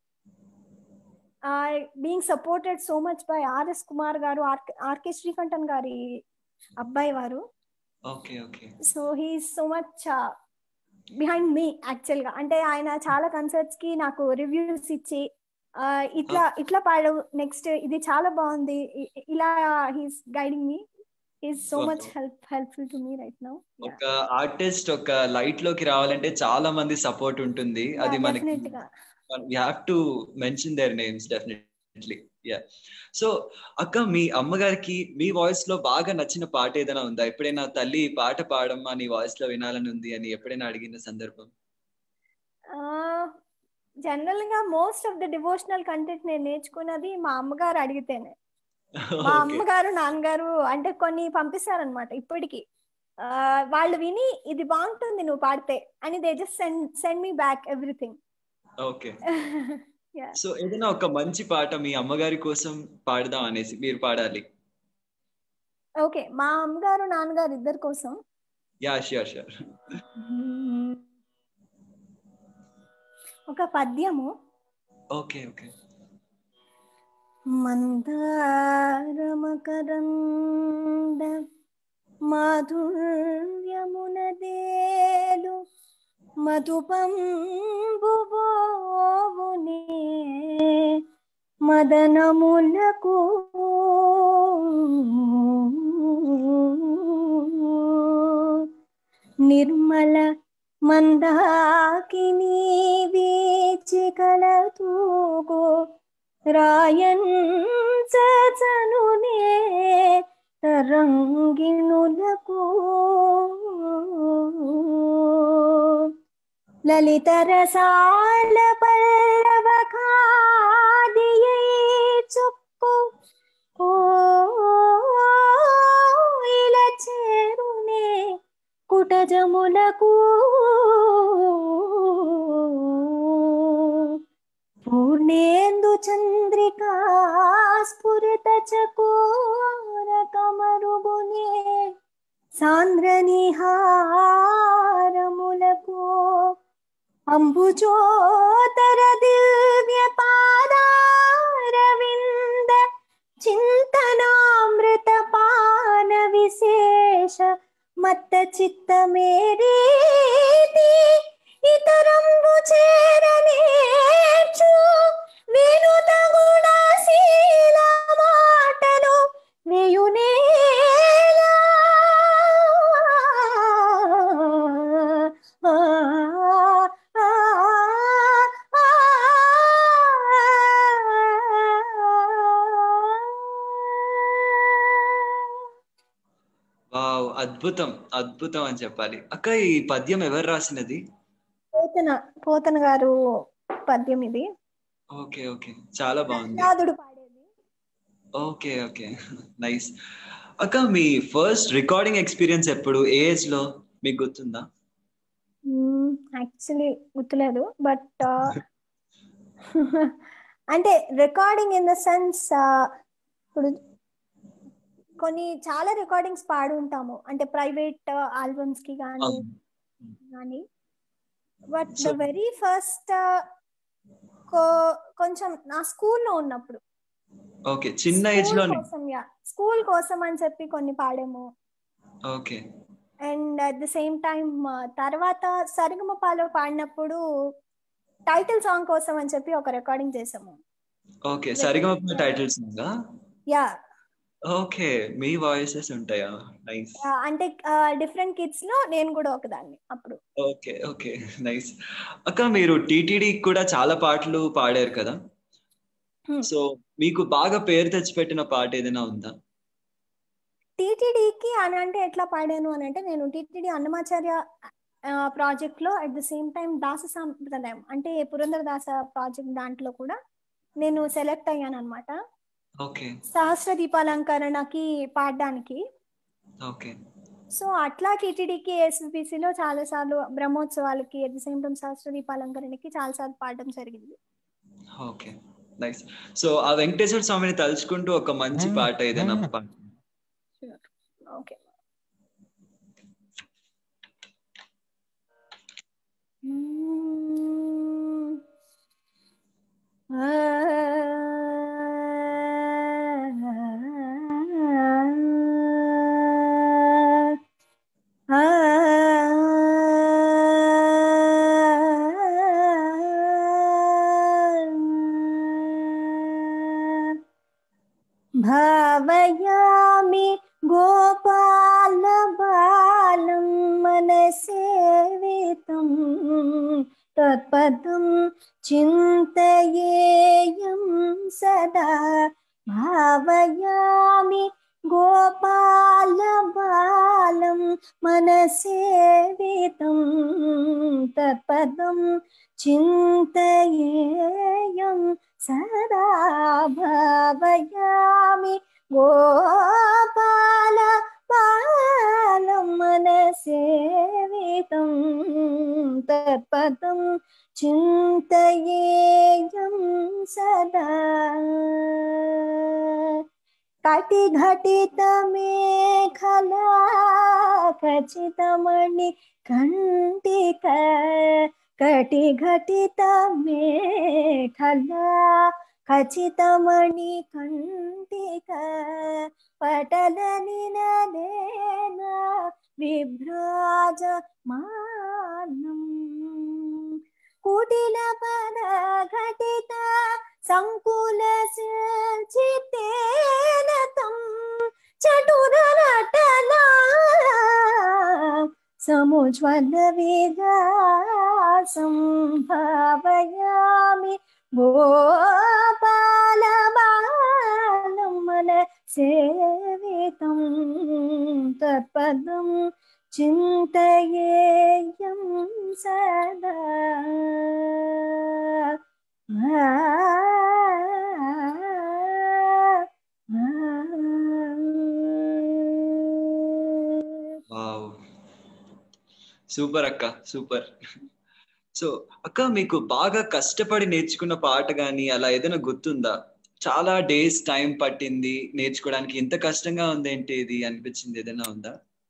being supported so much by R S Kumar గారు ఆర్కే శ్రీకంఠన్ గారి అబ్బాయి వారు okay okay so he so much behind me actual గా అంటే ఆయన చాలా concerts కి నాకు రివ్యూస్ ఇచ్చి ఆ, ఇట్లా ఇట్లా పాడు నెక్స్ట్ ఇది చాలా బాగుంది ఇ- ఇలా he's guiding me is so much Wow. Help helpful to me right now ఒక ఆర్టిస్ట్ ఒక లైట్ లోకి రావాలంటే చాలా మంది సపోర్ట్ ఉంటుంది అది మనకి డెఫినెట్ గా you have to mention their names definitely yeah so అక్క మీ అమ్మగారికి మీ వాయిస్ లో బాగా నచ్చిన పాట ఏదైనా ఉందా ఎప్పుడైనా తల్లి ఈ పాట పాడమ్మా నీ వాయిస్ లో వినాలని ఉంది అని ఎప్పుడైనా అడిగిన సందర్భం జనరల్ గా most of the devotional content నేను నేర్చుకున్నది మా అమ్మగారు అడిగితేనే మా ఓకే అమ్మగారు నాన్నగారు అంటే కొన్ని పంపిస్తారనమాట ఇప్పటికి ఆ, వాళ్ళు విని ఇది బాగుంటుంది నువ్వు పాడితే అని they just send send me back everything okay so ఏదైనా ఒక మంచి పాట మీ అమ్మగారి కోసం పాడదాం అనేసి మీరు పాడాలి ఓకే మా అమ్మగారు నాన్నగారు ఇద్దరి కోసం యా షూర్ షూర్ ఒక పద్యము ఓకే ఓకే మందారమకరంద మాధుర్యమునదేలు మధుపంబుబోవునే మదనములకు నిర్మల మందాకిని వీచికల తూగో రాయన్ చనునే తరంగిణులకు లలిత రసాల పల్లవ ఖాదియై చుక్కు ఓ ఇలా చేరునే కుటజములకు పూర్ణేందు చంద్రికా స్ఫురిత చకోర కమరుగునే సాంద్ర నిహారములకు అంబుజోతర దివ్య పాదారవింద చింతనామృత పాన విశేష మత్త చిత్త మేరీతి ఇతరంబు చేరనేర్చు వినుత గుణశీల మాటలు వేయునేలా ఆ, ఆ, ఆ, వావ్ అద్భుతం అద్భుతం అని చెప్పాలి అక్క ఈ పద్యం ఎవరు రాసినది పోతన పోతన గారు పద్యం ఇది ఓకే ఓకే చాలా బాగుంది నాదుడు పాడేది ఓకే ఓకే నైస్ అక్క మీ ఫస్ట్ రికార్డింగ్ ఎక్స్పీరియన్స్ ఎప్పుడు ఏ ఏజ్ లో మీకు గుర్తుందా యాక్చువల్లీ గుర్తులేదు బట్ అంటే రికార్డింగ్ ఇన్ ద సెన్స్ ఇప్పుడు కొన్ని చాలా రికార్డింగ్స్ పాడి ఉంటాము అంటే ప్రైవేట్ ఆల్బమ్స్ కి కానీ కానీ but the So- very first కొంచెం నా స్కూల్లో ఉన్నప్పుడు ఓకే చిన్న ఏజ్ స్కూల్ లోనే కోసం యా స్కూల్ కోసం అని చెప్పి కొన్ని పాడాము okay and at the same time తర్వాత సరిగమపాలో పాడినప్పుడు టైటిల్ సాంగ్ కోసం అని చెప్పి ఒక రికార్డింగ్ చేసాము ఓకే సరిగమ టైటిల్స్ ఉందా యా ఓకే మీ వాయిసెస్ ఉంటాయా నైస్ అంటే డిఫరెంట్ కిడ్స్ లో నేను కూడా ఒకదాన్ని అప్పుడు ఓకే ఓకే నైస్ అక్క మీరు టీటీడీ కూడా చాలా పాటలు పాడారు కదా Hmm. సో మీకు బాగా పేరు తెచ్చిపెట్టిన పాట ఏదైనా ఉందా టీటీడీకి అని అంటే ఎట్లా పాడాను అని అంటే నేను టీటీడీ అన్నమాచార్య ప్రాజెక్ట్ లో అట్ ద సేమ్ టైం దాస సాంప్రదాయం అంటే పురంధర దాస ప్రాజెక్ట్ దాంట్లో కూడా నేను సెలెక్ట్ అయ్యాను అనమాట ఓకే సహస్ర దీపాలంకరణకి పాడడానికి ఓకే సో అట్లా టీటీడీకి ఎస్విపిసిలో చాలా సార్లు బ్రహ్మోత్సవాలకి అట్ ద సేమ్ టైం సహస్ర దీపాలంకరణకి చాలా సార్లు పాడడం జరిగింది ఓకే నైస్ సో ఆ వెంకటేశ్వర స్వామిని తలుచుకుంటూ ఒక మంచి పాట ఏదైనా పాట ఓకే భావయామి గోపాల బాలం మనసేవితం తత్పదం చింతయేయం సదా భావయామి గోపాల బాలం మనసేవితం తత్పదం చింతయేయం సదా భావయామి గోపాల బాలం మనసేవితం తత్పదం చింతయేయం సదా కటి ఘటిత మేఖలా ఖచ్చితమణి కంటిక కటి ఘటిత మేఖలా ఖచ్చితమణి కంటిక పటల నినదేన విభ్రాజ మానం కుటిల పద ఘటిత సంకుల చిత్తేనతం చటుర నటనా సముజ్వల విగాసం భావయామి గోపాల బాలం మన సేవితం తత్పదం చింతయేయం సదా సూపర్ అక్క సూపర్ సో అక్క మీకు బాగా కష్టపడి నేర్చుకున్న పాట గానీ అలా ఏదైనా గుర్తుందా చాలా డేస్ టైం పట్టింది నేర్చుకోవడానికి ఇంత కష్టంగా ఉంది ఏంటి ఇది అనిపించింది ఏదైనా ఉందా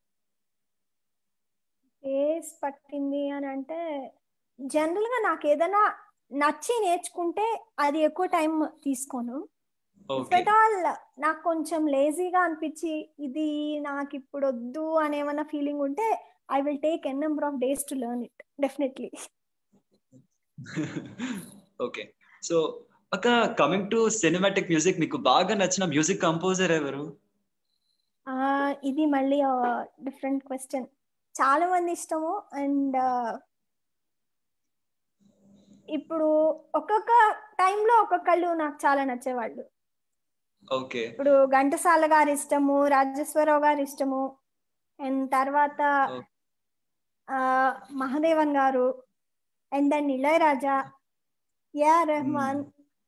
ఏస్ పట్టింది అని అంటే జనరల్ గా నాకు ఏదైనా నచ్చి నేర్చుకుంటే అది ఎక్కువ టైం తీసుకోను ఓకే ఇఫ్ ఆల్ నాకు కొంచెం లేజీగా అనిపించి ఇది నాకు ఇప్పుడు వద్దు అనేమన్నా ఫీలింగ్ ఉంటే I will take N number of days to learn it definitely okay so అక్క కమింగ్ టు సినిమాటిక్ మ్యూజిక్ మీకు బాగా నచ్చిన మ్యూజిక్ కంపోజర్ ఎవరు ఇది మళ్ళీ డిఫరెంట్ క్వశ్చన్ చాలా మంది ఇష్టము అండ్ ఇప్పుడు ఒక్కొక్క టైంలో ఒక్కొక్కళ్ళు నాకు చాలా నచ్చేవాళ్ళు ఓకే ఇప్పుడు ఘంటసాల గారి ఇష్టము రాజేశ్వరరావు గారి ఇష్టము అండ్ తర్వాత Oh. ఆ, మహాదేవన్ గారు and then Ilaiyaraaja A R Rahman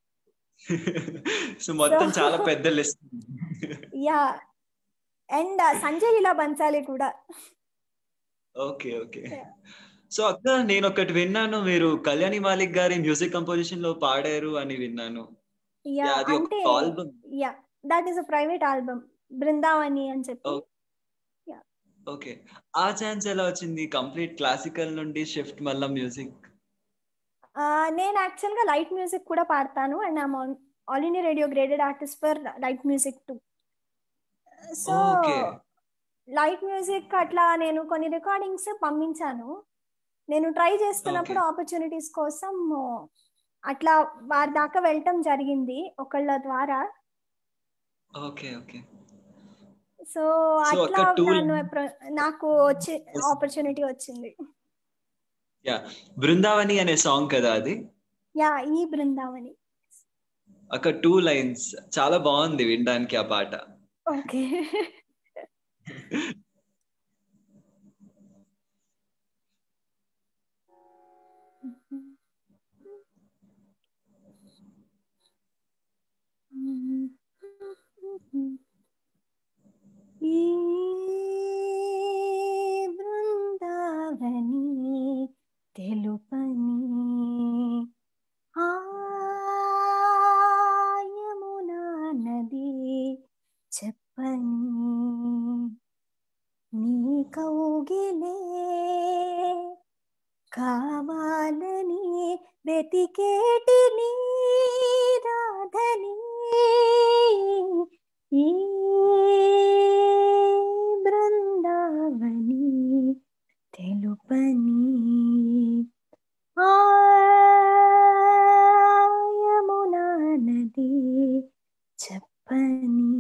so మొత్తం So- చాలా పెద్ద list yeah and Sanjay Leela Bhansali కూడా ఓకే ఓకే Yeah. సో అక్క నేను ఒకటి విన్నాను మీరు కళ్యాణి మాలిక్ గారి మ్యూజిక్ కంపోజిషన్ లో పాడారు అని విన్నాను యా Yeah, అది అంటే ఒక album yeah that is a private album Brindavani అని చెప్పి Oh. ఓకే ఆ ఛాన్స్ ఎలా వచ్చింది కంప్లీట్ క్లాసికల్ నుండి షిఫ్ట్ మళ్ళా మ్యూజిక్ ఆ, నేను యాక్చువల్ గా లైట్ మ్యూజిక్ కూడా పాడతాను and I'm all India radio graded artist for light music too so Okay. Light music అట్లా నేను కొన్ని రికార్డింగ్స్ పంపించాను నేను ట్రై చేస్తున్నప్పుడు ఆపర్చునిటీస్ కోసం అట్లా వారి దాకా వెళ్ళటం జరిగింది ఒకళ్ళ ద్వారా ఓకే ఓకే సో So, అట్లా ఒక tool- నన్ను appro- నాకు వచ్చి ఆపర్చునిటీ వచ్చింది యా బృందావని అనే సాంగ్ కదా అది యా ఈ బృందావని అక్కడ టూ లైన్స్ చాలా బాగుంది వినడానికి ఆ పాట ఓకే ఈ బృందావని తెలుపని ఆయమునా నది చెప్పని నీ కౌగిలే కావాలని వెతికేటి నీ రాధని ఈ బృందావని తెలుపని ఆయమునా నది చెప్పని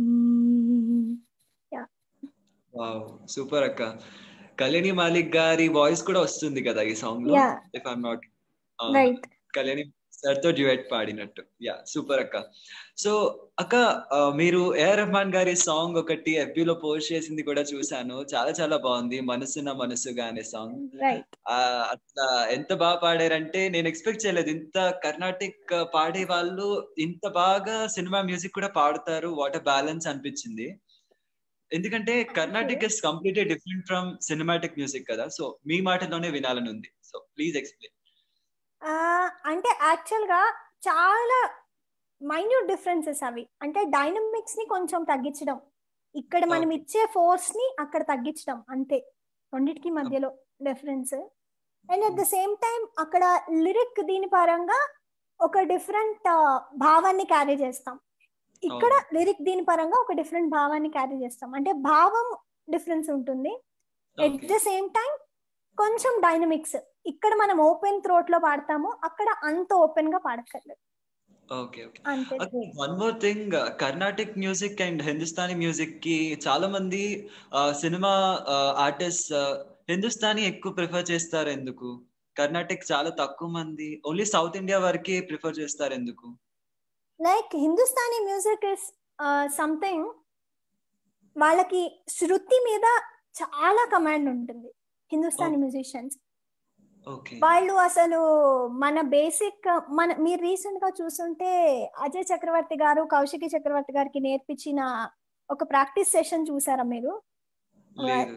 వావ్ సూపర్ అక్క కళ్యాణి మాలిక్ గారి వాయిస్ కూడా వస్తుంది కదా ఈ సాంగ్ లో Yeah. If I'm not right Kalyani sir తో డ్యూయట్ పాడినట్టు యా సూపర్ అక్క సో అక్క ఆ, మీరు ఏఆర్ రెహమాన్ గారి సాంగ్ ఒకటి FB లో పోస్ట్ చేసింది కూడా చూసాను చాలా చాలా బాగుంది మనసున మనసుగా అనే సాంగ్ రైట్ అట్లా ఎంత బాగా పాడారంటే నేను ఎక్స్పెక్ట్ చేయలేదు ఇంత కర్ణాటిక్ పాడే వాళ్ళు ఇంత బాగా సినిమా మ్యూజిక్ కూడా పాడతారు వాట్ బ్యాలెన్స్ అనిపించింది ఎందుకంటే Carnatic is completely different from cinematic music కదా సో మీ మాటలోనే వినాలని ఉంది సో ప్లీజ్ ఎక్స్ప్లెయిన్ ఆ, అంటే యాక్చువల్ గా చాలా మైన్యూట్ డిఫరెన్సెస్ అవి అంటే డైనమిక్స్ ని కొంచెం తగ్గించడం ఇక్కడ మనం ఇచ్చే ఫోర్స్ ని అక్కడ తగ్గించడం అంతే రెండింటికి మధ్యలో difference and at the same time అక్కడ లిరిక్ దీని పరంగా ఒక డిఫరెంట్ భావాన్ని క్యారీ చేస్తాం ఇక్కడ లిరిక్ దీని పరంగా ఒక డిఫరెంట్ భావాన్ని క్యారీ చేస్తాం అంటే భావం డిఫరెన్స్ ఉంటుంది ఎట్ ద సేమ్ టైం కొంచెం డైనమిక్స్ ఇక్కడ మనం ఓపెన్ థ్రోట్ లో పాడతాము అక్కడ అంత ఓపెన్ గా పాడక్కర్లేదు ఓకే ఓకే అంతే one more thing Carnatic music and Hindustani music కి చాలా మంది సినిమా ఆర్టిస్ట్ హిందుస్థానీ ఎక్కువ ప్రిఫర్ చేస్తారు ఎందుకు కర్ణాటిక్ చాలా తక్కువ మంది ఓన్లీ సౌత్ ఇండియా వరకే ప్రిఫర్ చేస్తారు ఎందుకు like Hindustani music is something వాళ్ళకి శృతి మీద చాలా కమాండ్ ఉంటుంది హిందుస్థానీ మ్యూజిషియన్స్ ఓకే వాళ్ళు అసలు మన బేసిక్ మన మీరు రీసెంట్ గా చూస్తుంటే అజయ్ చక్రవర్తి గారు కౌశికి చక్రవర్తి గారికి నేర్పించిన ఒక ప్రాక్టీస్ సెషన్ చూసారా మీరు లేదు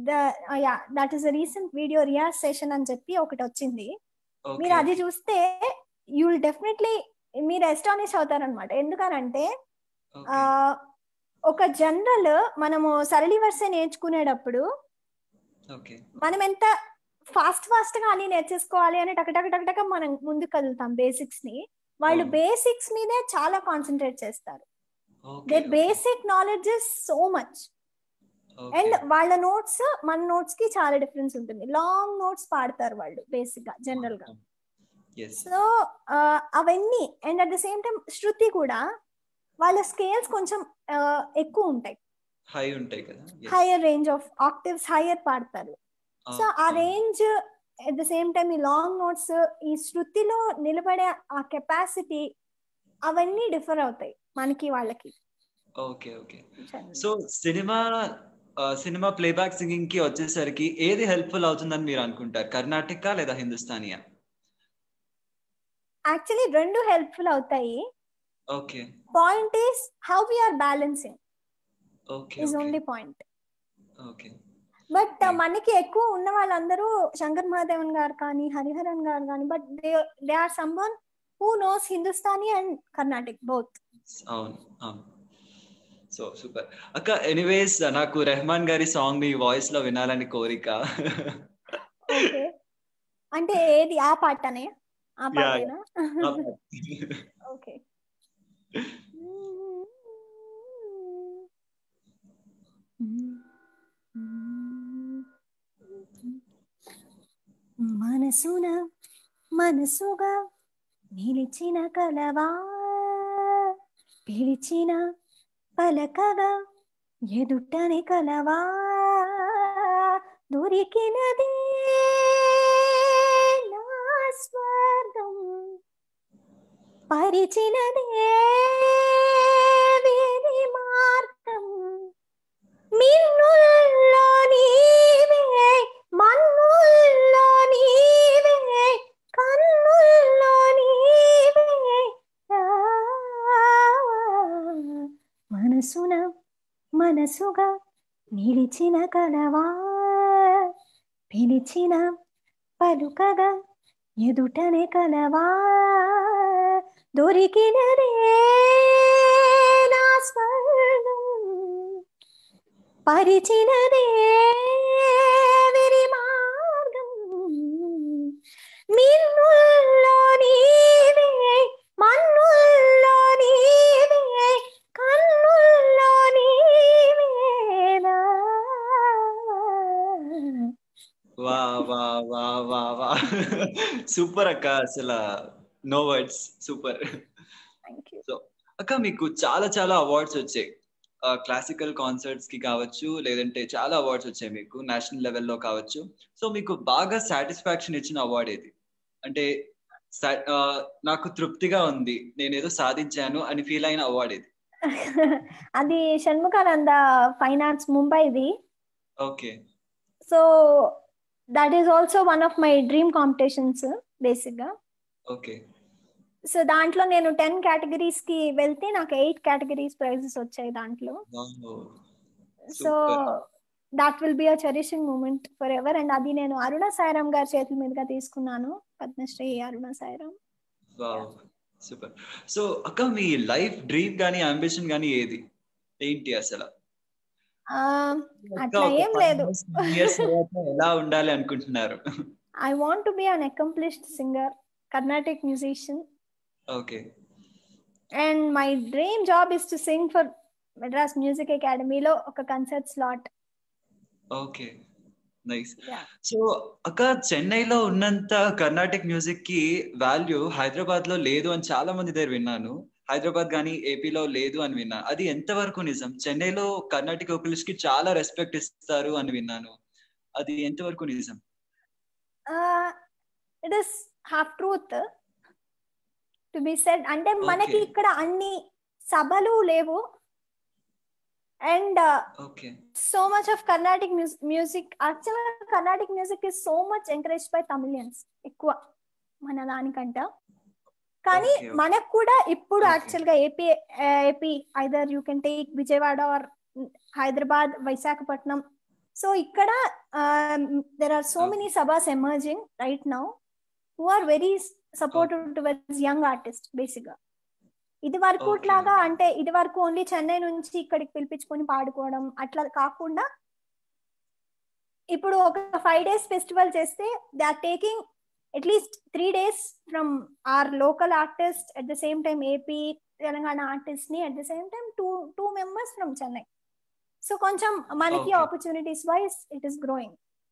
దట్ ఈస్ రీసెంట్ వీడియో రియాజ్ సెషన్ అని చెప్పి ఒకటి వచ్చింది Okay. మీరు అది చూస్తే యూ విల్ డెఫినెట్లీ మీరు ఎస్టానిష్ అవుతారనమాట ఎందుకనంటే Okay. ఆ, ఒక జనరల్ మనము సరళి వరుస నేర్చుకునేటప్పుడు Okay. మనం ఎంత ఫాస్ట్ ఫాస్ట్ గా అన్ని నేర్చేసుకోవాలి అని టక టక టక టక మనం ముందుకు కదులుతాం బేసిక్స్ ని వాళ్ళు అవును. బేసిక్స్ మీదే చాలా కాన్సన్ట్రేట్ చేస్తారు Okay, there okay. Basic knowledge is so much Okay. And వాళ్ళ నోట్స్ మన నోట్స్ కి చాలా డిఫరెన్స్ ఉంటుంది లాంగ్ నోట్స్ పాడతారు వాళ్ళు బేసిక్ గా జనరల్ గా Yes. సో అవన్నీ and at the same time శృతి కూడా వాళ్ళ స్కేల్స్ కొంచెం ఆ, ఎక్కువ ఉంటాయి హై ఉంటాయి కదా Yes. Higher range of octaves higher పాడతారు సో ఆ అవును. Range at the same time ఈ లాంగ్ నోట్స్ ఈ శృతిలో నిలబడే ఆ కెపాసిటీ అవన్నీ డిఫర్ అవుతాయి మనకి వాళ్ళకి ఓకే ఓకే సో సినిమా ఆ, సినిమా ప్లేబ్యాక్ సింగింగ్ కి వచ్చేసరికి ఏది హెల్ప్ఫుల్ అవుతుందని మీరు అనుకుంటారు కర్ణాటక లేదా హిందుస్థానియా యాక్చువల్లీ రెండు హెల్ప్ఫుల్ అవుతాయి okay point is how we are balancing okay is only point okay but Right. మనకి ఎక్కువ ఉన్న వాళ్ళందరూ శంకర్ మహాదేవన్ గారు కానీ హరిహరన్ గారు కానీ but they they are someone who knows Hindustani and Carnatic both అవును అవును సో సూపర్ అక్క ఎనీవేస్ నాకు రెహమాన్ గారి సాంగ్ మీ వాయిస్ లో వినాలని కోరిక ఓకే అంటే ఏది ఆ పాటనే ఆ Yeah, పాటేనా ఓకే మనసున మనసుగా నిలిచిన కలవా పిలిచిన పలకగా ఎదుటని కలవా దొరికినదే నా స్వర్గం పరిచినదే వేరే మార్గం మిన్నుల్లో నీవే మన్నుల్లో నీవే కన్నుల్లో నీవే రావా. మనసున మనసుగా నిలిచిన కలవా పిలిచిన పలుకగా ఎదుటనే కలవా దొరికినదే నా స్వర్ణం పరిచినదే విరి మార్గం మిన్నుల్లో నీవే మన్నుల్లో నీవే కన్నుల్లో నీవేనా వా వా వా వా వా సూపర్ అక్క అసలు no words super thank you so అక్క మీకు చాలా చాలా అవార్డ్స్ వచ్చాయి క్లాసికల్ కాన్సర్ట్స్ కి కావచ్చు లేదంటే చాలా అవార్డ్స్ వచ్చాయి మీకు నేషనల్ లెవెల్లో కావచ్చు సో మీకు బాగా సాటిస్ఫాక్షన్ ఇచ్చిన అవార్డ్ ఏది అంటే sa- ఆ, నాకు తృప్తిగా ఉంది నేను ఏదో సాధించాను అని ఫీల్ అయిన అవార్డ్ ఇది అది షణ్ముఖానంద ఫైన్ ఆర్ట్స్ ముంబైది okay so that is also one of my dream competitions basic గా ఓకే సో దాంట్లో నేను టెన్ కేటగిరీస్ కి వెళ్తే నాకు ఎయిట్ కేటగిరీస్ ప్రైజెస్ వచ్చాయి దాంట్లో so that will be a cherishing moment forever and అది నేను అరుణ సాయిరామ్ గారి చేతుల మీదుగా తీసుకున్నాను పద్మశ్రీ అరుణ సాయిరామ్ సూపర్ సో అక్క మీ లైఫ్ డ్రీమ్ గానీ అంబిషన్ గానీ ఏది ఏంటి అసలు ఆ, అక్క, అట్లా ఒక ఏం five లేదు years, ten years తర్వాత ఎలా ఉండాలి అనుకుంటున్నారు I want to be an accomplished singer Carnatic musician okay and my dream job is to sing for Madras music అకాడమీలో ఒక concert slot okay nice Yeah. So అక్క చెన్నైలో ఉన్నంత కర్ణాటిక్ మ్యూజిక్ కి వాల్యూ హైదరాబాద్ లో లేదు అని చాలా మంది దగ్గర విన్నాను హైదరాబాద్ కానీ ఏపీలో లేదు అని విన్నాను అది ఎంతవరకు నిజం చెన్నైలో కర్ణాటిక్ వోకలిస్ట్ కి చాలా రెస్పెక్ట్ ఇస్తారు అని విన్నాను అది ఎంతవరకు నిజం it is half truth to be said అంటే మనకి Okay. ఇక్కడ అన్ని సభలు లేవు and okay so much of Carnatic music యాక్చువల్గా Carnatic music is so much encourage by Tamilians ఎక్కువ మన దానికంట కానీ Okay, okay. మనకు కూడా ఇప్పుడు Okay. యాక్చువల్ గా AP AP either you can take Vijayawada or Hyderabad Visakhapatnam so ఇక్కడ there are so Okay. Many సబాస్ emerging right now who are very supportive towards young artist basic గా ఇది వరకు Okay. లాగా అంటే ఇది వరకు ఓన్లీ చెన్నై నుంచి ఇక్కడికి పిలిపించుకొని పాడుకోవడం అట్లా కాకుండా ఇప్పుడు ఒక ఫైవ్ డేస్ ఫెస్టివల్ చేస్తే they are taking at least three days from our local artist at the same time AP Telangana artist ని at the same time two two members from Chennai so కొంచెం మనకి Okay. Opportunities wise it is growing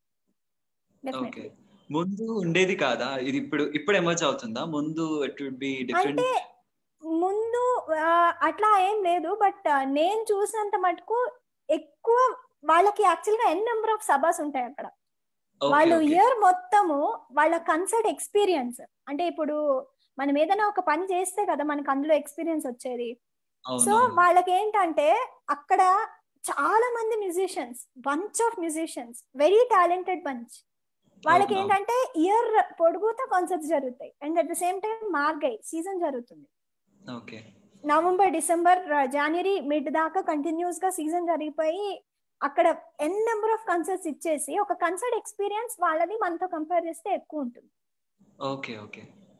okay definitely ముందు ఉండేది కాదా ఇది ఇప్పుడు ఇప్పుడు emerge అవుతుందా ముందు ఇట్ వుడ్ బి డిఫరెంట్ అంటే ముందు ఆ, అట్లా ఏం లేదు బట్ నేను చూసినంత మటుకు ఎక్కువ వాళ్ళకి యాక్చువల్ గా ఎన్ నెంబర్ ఆఫ్ సభాస్ ఉంటాయి అక్కడ వాళ్ళు ఇయర్ మొత్తము వాళ్ళ కన్సర్ట్ ఎక్స్పీరియన్స్ అంటే ఇప్పుడు మనం ఏదైనా ఒక పని చేస్తే కదా మనకు అందులో ఎక్స్పీరియన్స్ వచ్చేది సో వాళ్ళకి ఏంటంటే అక్కడ చాలా మంది musicians bunch of musicians very talented bunch వాళ్ళకి అవును. ఏంటంటే ఇయర్ పొడుగుతా కాన్సర్ట్స్ జరుగుతాయి and at the same time Margazhi season జరుగుతుంది ఓకే నవంబర్ డిసెంబర్ జనవరి మిడ్ దాకా కంటిన్యూస్ గా సీజన్ జరిగిపోయి అక్కడ ఎన్ నెంబర్ ఆఫ్ కన్సర్ట్స్ ఇచ్చేసి ఒక కన్సర్ట్ ఎక్స్పీరియన్స్ వాళ్ళది మనతో కంపేర్ చేస్తే ఎక్కువ ఉంటుంది ఓకే ఓకే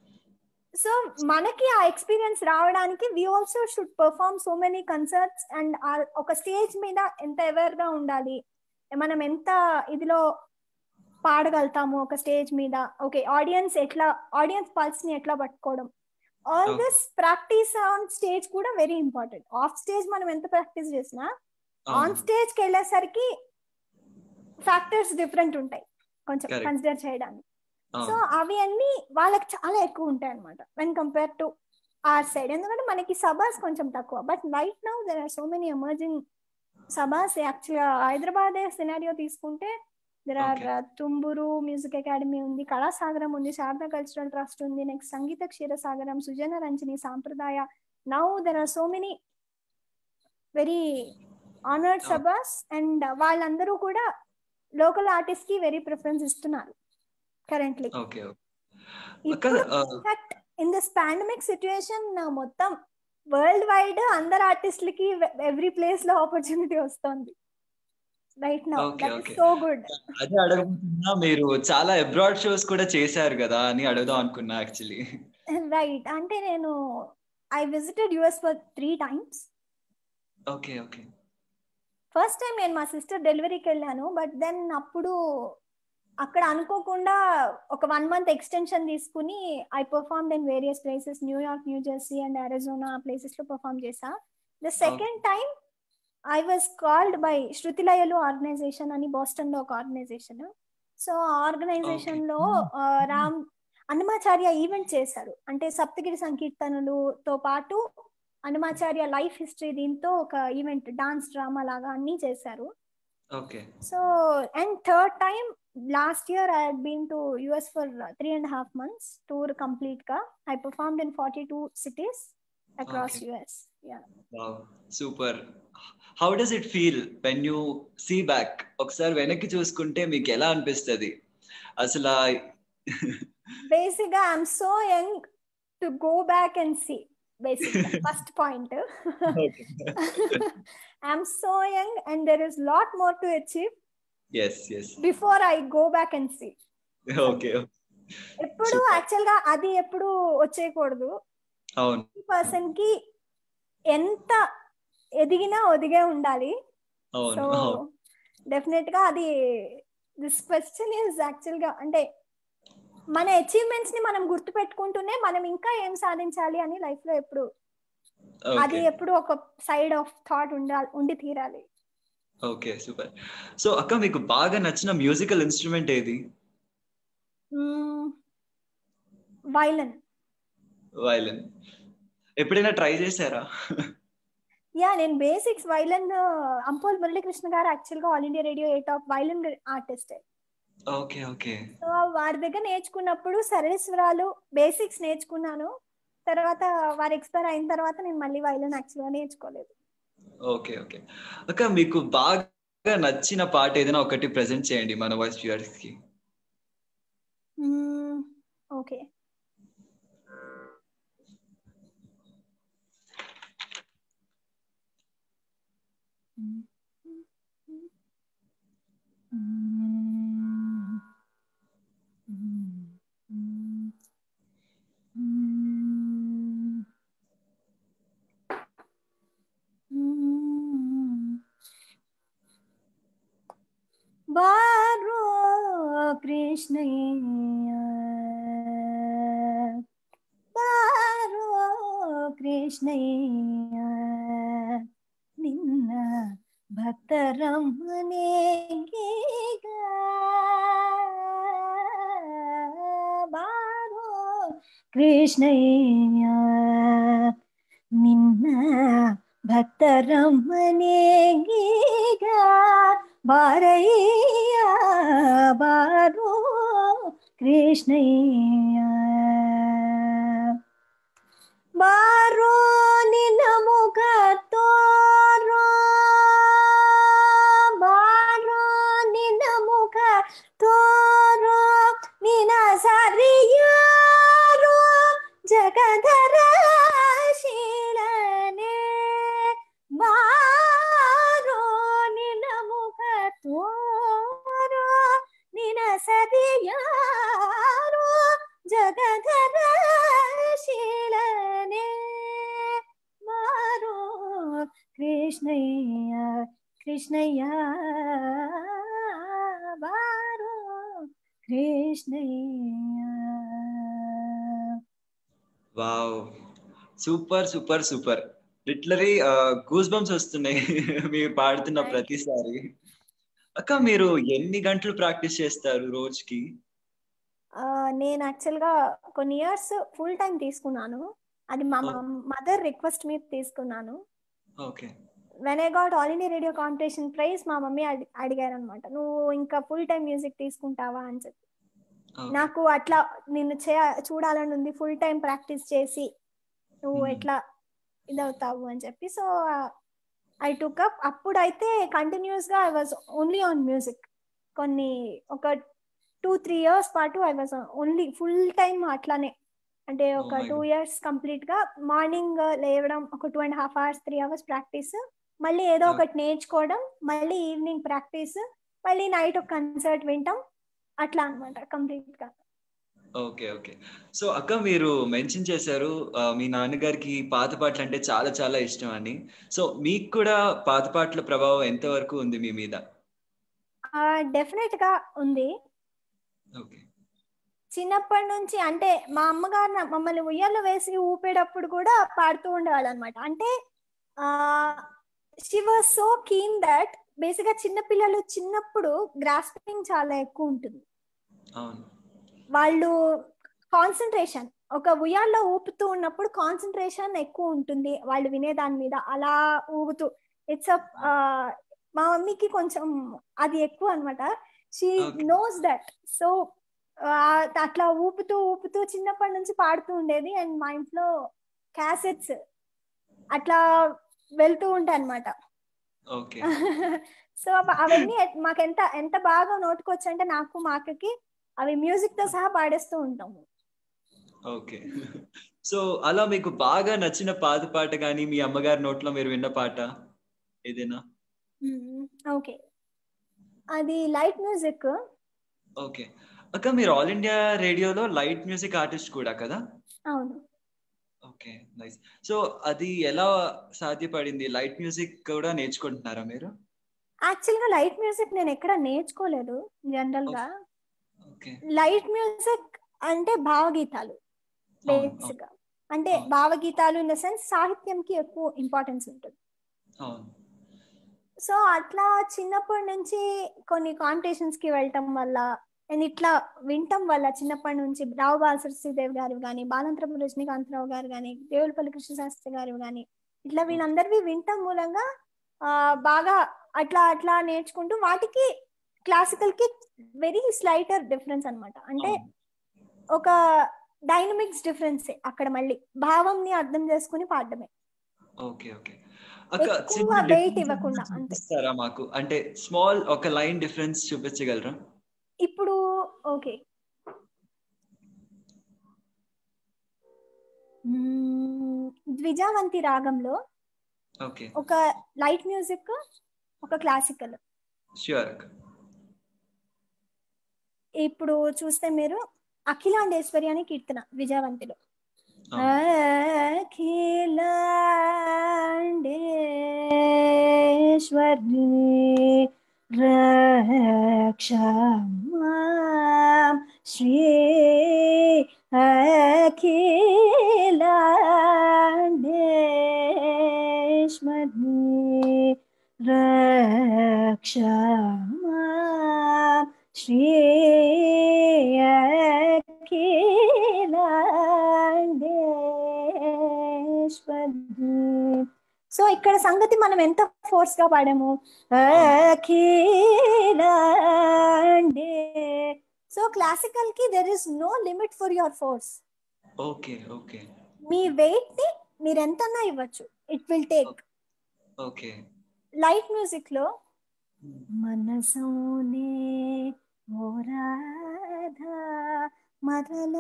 సో మనకి ఆ ఎక్స్పీరియన్స్ రావడానికి we also should perform so many concerts and ఒక స్టేజ్ మీద ఎంత అవేర్ గా ఉండాలి మనం ఎంత ఇదిలో పాడగలుగుతాము ఒక స్టేజ్ మీద ఓకే ఆడియన్స్ ఎట్లా ఆడియన్స్ పల్స్ ని ఎట్లా పట్టుకోవడం all Okay. This practice on stage కూడా వెరీ ఇంపార్టెంట్ ఆఫ్ స్టేజ్ మనం ఎంత ప్రాక్టీస్ చేసినా ఆన్ స్టేజ్ కి వెళ్ళేసరికి ఫ్యాక్టర్స్ డిఫరెంట్ ఉంటాయి కొంచెం Correct. కన్సిడర్ చేయడానికి సో అవి అన్ని వాళ్ళకి చాలా ఎక్కువ ఉంటాయి అనమాట when compare to our side ఎందుకంటే మనకి సబాస్ కొంచెం తక్కువ but right now there are so many emerging సబాస్ యాక్చువల్గా హైదరాబాద్ సినారియో తీసుకుంటే there are Okay. Tumburu music academy ఉంది కళాసాగరం ఉంది శారదా కల్చరల్ ట్రస్ట్ ఉంది నెక్స్ట్ సంగీత క్షీరసాగరం సుజన రంజని సాంప్రదాయ now there are so many very honoured Okay. సబాస్ అండ్ వాళ్ళందరూ కూడా లోకల్ ఆర్టిస్ట్ కి వెరీ ప్రిఫరెన్స్ ఇస్తున్నారు కరెంట్లీ ఓకే ఇప్పుడు in fact in this pandemic situation మొత్తం వరల్డ్ వైడ్ అందరు ఆర్టిస్టులకి ఎవ్రీ ప్లేస్ లో ఆపర్చునిటీ వస్తుంది right now Okay, okay. So good అదే అడగబోతున్నా మీరు చాలా అబ్రాడ్ షోస్ కూడా చేశారు కదా అని అడుగుదాం అనుకున్నా యాక్చువల్లీ రైట్ అంటే నేను I visited US for three times okay okay first time నేను మా సిస్టర్ డెలివరీకి వెళ్ళాను బట్ దెన్ అప్పుడు అక్కడ అనుకోకుండా ఒక వన్ మంత్ ఎక్స్టెన్షన్ తీసుకుని I perform in various places New York new Jersey and Arizona places లో పర్ఫార్మ్ చేసా the second time I was called by Shruthilayalu organisation అని బోస్టన్ లో ఒక ఆర్గనైజేషన్ సో ఆ ఆర్గనైజేషన్ లో ఆ, రామ్ అన్నమాచార్య ఈవెంట్ చేశారు అంటే సప్తగిరి సంకీర్తనలుతో పాటు అన్నమాచార్య లైఫ్ హిస్టరీ దీంతో ఒక ఈవెంట్ డాన్స్ డ్రామా లాగా అన్ని చేశారు okay so and third time last year I had been to US for three and half months tour complete గా I performed in forty two cities across Okay. US super how does it feel when you see back ఒకసారి వెనక్కి చూసుకుంటే మీకు ఎలా అనిపిస్తుంది అసలు ఆ- basic గా I'm so young to go back and see basic first point I'm so young and there is lot more to achieve as as before I go back and see okay ఎప్పుడు Super. Actual గా అది ఎప్పుడు వచ్చేయకూడదు అవును person కి ఎంత ఎదిగినా ఒదిగే ఉండాలి అవును సో అవును డెఫినెట్ గా అది దిస్ క్వశ్చన్ ఇస్ యాక్చువల్ గా అంటే మన అచీవ్మెంట్స్ ని మనం గుర్తు పెట్టుకుంటూనే మనం ఇంకా ఏం సాధించాలి అని లైఫ్ లో ఎప్పుడు అది ఓకే ఎప్పుడు ఒక సైడ్ ఆఫ్ థాట్ ఉండాలి ఉండి తీరాలి ఓకే సూపర్ సో అక్క మీకు బాగా నచ్చిన మ్యూజికల్ ఇన్స్ట్రుమెంట్ ఏది వైలన్ వైలన్ ఎప్పుడైనా ట్రై చేశారా యా నేను బేసిక్స్ వైలన్ అంపోల్ మురళీకృష్ణ గారు యాక్చువల్ గా all India radio eight of violin artist okay okay so వారి దగ్గర నేర్చుకున్నప్పుడు సరళేశ్వరాలు బేసిక్స్ నేర్చుకున్నాను తర్వాత వారు ఎక్స్పైర్ అయిన తర్వాత నేను మళ్ళీ వైలన్ యాక్చువల్గా నేర్చుకోలేదు ఓకే ఓకే అక్క మీకు బాగా నచ్చిన పాట ఏదైనా ఒకటి ప్రెజెంట్ చేయండి మన వాయిస్ వ్యూవర్స్ కి ఓకే బారో కృష్ణయ్య బారో కృష్ణయ్య నిన్న భక్తరమ్మనే బారో కృష్ణయ్య నిన్న భక్తరమ్మనే బారయ్య బారో కృష్ణయ్య ಬಾರೋ ನಿನ್ನ ಮುಖ ತೋರೋ ಬಾರೋ ನಿನ್ನ ಮುಖ ತೋರೋ ನಿನ ಸರಿಯಾರೋ ಜಗಧರ ಶೀಲನೆ ಬಾರೋ ನಿನ್ನ ಮುಖ ತೋರೋ ನಿನ ಸರಿಯಾರೋ ಜಗಧರ ಶೀಲನೆ ಮಾರೋ ಕೃಷ್ಣಯ್ಯ ಕೃಷ್ಣಯ್ಯ ಬಾರೋ Krishnayya wow super super super literally goose bumps వస్తున్నాయి మీరు పాడుతున్న Thank you. ప్రతిసారి అక్క మీరు ఎన్ని గంటలు ప్రాక్టీస్ చేస్తారు రోజుకి ఆ, నేను యాక్చువల్ గా కొన్ని ఇయర్స్ ఫుల్ టైం తీసుకున్నాను అది మా Oh. మదర్ రిక్వెస్ట్ మీద తీసుకున్నాను okay when I got all India radio competition prize మా మమ్మీ అడిగారు అనమాట నువ్వు ఇంకా ఫుల్ టైం మ్యూజిక్ తీసుకుంటావా అని చెప్పి నాకు అట్లా నిన్ను చే చూడాలని ఉంది ఫుల్ టైం ప్రాక్టీస్ చేసి నువ్వు Mhm. ఎట్లా ఇదవుతావు అని చెప్పి సో ఐ టుక్ అప్ అప్పుడైతే కంటిన్యూస్ గా I was only on music కొన్ని ఒక టూ త్రీ ఇయర్స్ పాటు I was only full time అట్లానే అంటే Oh ఒక my two God. Years complete గా మార్నింగ్ లేవడం ఒక two and half hours three hours practice మళ్ళీ ఏదో Yeah. ఒకటి నేర్చుకోవడం మళ్ళీ ఈవినింగ్ ప్రాక్టీస్ మళ్ళీ నైట్ ఒక కన్సర్ట్ వింటాం అట్లా అన్నమాట కంప్లీట్ గా ఓకే ఓకే సో అక్క మీరు మెన్షన్ చేశారు ఆ, మీ నాన్నగారికి పాత పాటలు అంటే చాలా చాలా ఇష్టం అని సో మీకు కూడా పాత పాటల ప్రభావం ఎంత వరకు ఉంది మీ మీద డెఫినెట్ గా ఉంది ఓకే చిన్నప్పటి నుంచి అంటే మా అమ్మగారు నా- మమ్మల్ని ఉయ్యాల్లో వేసి ఊపేటప్పుడు కూడా పాడుతూ ఉండేవాళ్ళు అనమాట అంటే she was so keen that basic గా చిన్న పిల్లలు చిన్నప్పుడు గ్రాస్పింగ్ చాలా ఎక్కువ ఉంటుంది అవును వాళ్ళు కాన్సన్ట్రేషన్ ఒక ఉయ్యాల్లో ఊపుతూ ఉన్నప్పుడు కాన్సన్ట్రేషన్ ఎక్కువ ఉంటుంది వాళ్ళు వినే దాని మీద అలా ఊగుతూ ఇట్స్ అ మా మమ్మీకి కొంచెం అది ఎక్కువ అనమాట she Okay. Knows that so అట్లా ఊపుతూ ఊపుతూ చిన్నప్పటి నుంచి పాడుతూ ఉండేది అండ్ మా ఇంట్లో క్యాసెట్స్ అట్లా వెళ్తూ ఉంటాయి అనమాట ఓకే సో అవన్నీ ఎట్- మాకు ఎంత ఎంత బాగా నోటుకొచ్చు అంటే నాకు మా అక్కకి అవి మ్యూజిక్ తో సహా పాడేస్తూ ఉంటాము ఓకే సో అలా మీకు బాగా నచ్చిన పాత పాట కానీ మీ అమ్మగారి నోట్లో మీరు విన్న పాట ఏదైనా ఓకే అది లైట్ మ్యూజిక్ ఓకే అక్క మీరు ఆల్ ఇండియా రేడియోలో లైట్ మ్యూజిక్ ఆర్టిస్ట్ కూడా కదా అవును ఓకే నైస్ సో అది ఎలా సాధ్యపడింది లైట్ మ్యూజిక్ కూడా నేర్చుకుంటున్నారా మీరు యాక్చువల్ గా లైట్ మ్యూజిక్ నేను ఎక్కడ నేర్చుకోలేదు జనరల్ గా ఓకే లైట్ మ్యూజిక్ అంటే భావగీతాలు అవును, బేసిక్ గా అంటే అవును. భావగీతాలు ఇన్ ద సెన్స్ సాహిత్యంకి ఎక్కువ ఇంపార్టెన్స్ ఉంటుంది అవును సో అట్లా చిన్నప్పటి నుంచి కొన్ని కాంపిటీషన్స్ కి వెళ్ళటం వల్ల నేను ఇట్లా వినటం వల్ల చిన్నప్పటి నుంచి రావు బాలసరస్వతిదేవి గారు కానీ బాలంతరపు రజనీకాంతరావు గారు కానీ దేవులపల్లి కృష్ణశాస్త్రి గారు కానీ ఇట్లా వీళ్ళందరివి వినటం మూలంగా ఆ, బాగా అట్లా అట్లా నేర్చుకుంటూ వాటికి క్లాసికల్ కి వెరీ స్లైటర్ డిఫరెన్స్ అన్నమాట అంటే అవును. ఒక డైనమిక్స్ డిఫరెన్స్ అక్కడ మళ్ళీ భావంని అర్థం చేసుకుని పాడడమే ఓకే ఓకే అక్క ఎక్కువ చిన్న weight difference ఇవ్వకుండా, ఏమైనా అంతే. చూపిస్తారా మాకు అంటే స్మాల్ ఒక లైన్ డిఫరెన్స్ చూపించగలరా ఇప్పుడు ఓకే మ్మ్, ద్విజావంతి రాగంలో ఓకే ఒక లైట్ మ్యూజిక్ ఒక క్లాసికల్ ష్యూర్ అక్క ఇప్పుడు చూస్తే మీరు అఖిలాండేశ్వరి అని కీర్తన విజయవంతిలో అఖిలాండేశ్వరి రక్షమాం శ్రీ అఖిలాండేశ్వరి రక్షమాం శ్రీ అఖిలాండేశ్వరి సో ఇక్కడ సంగతి మనం ఎంత ఫోర్స్ గా పాడాము అఖిలాండే సో క్లాసికల్ కి there is no limit for your force okay okay మీ వెయిట్ ని మీరు ఎంతన్నా ఇవ్వచ్చు it will take okay light music లో మనసోనే ఓ రాధా మరల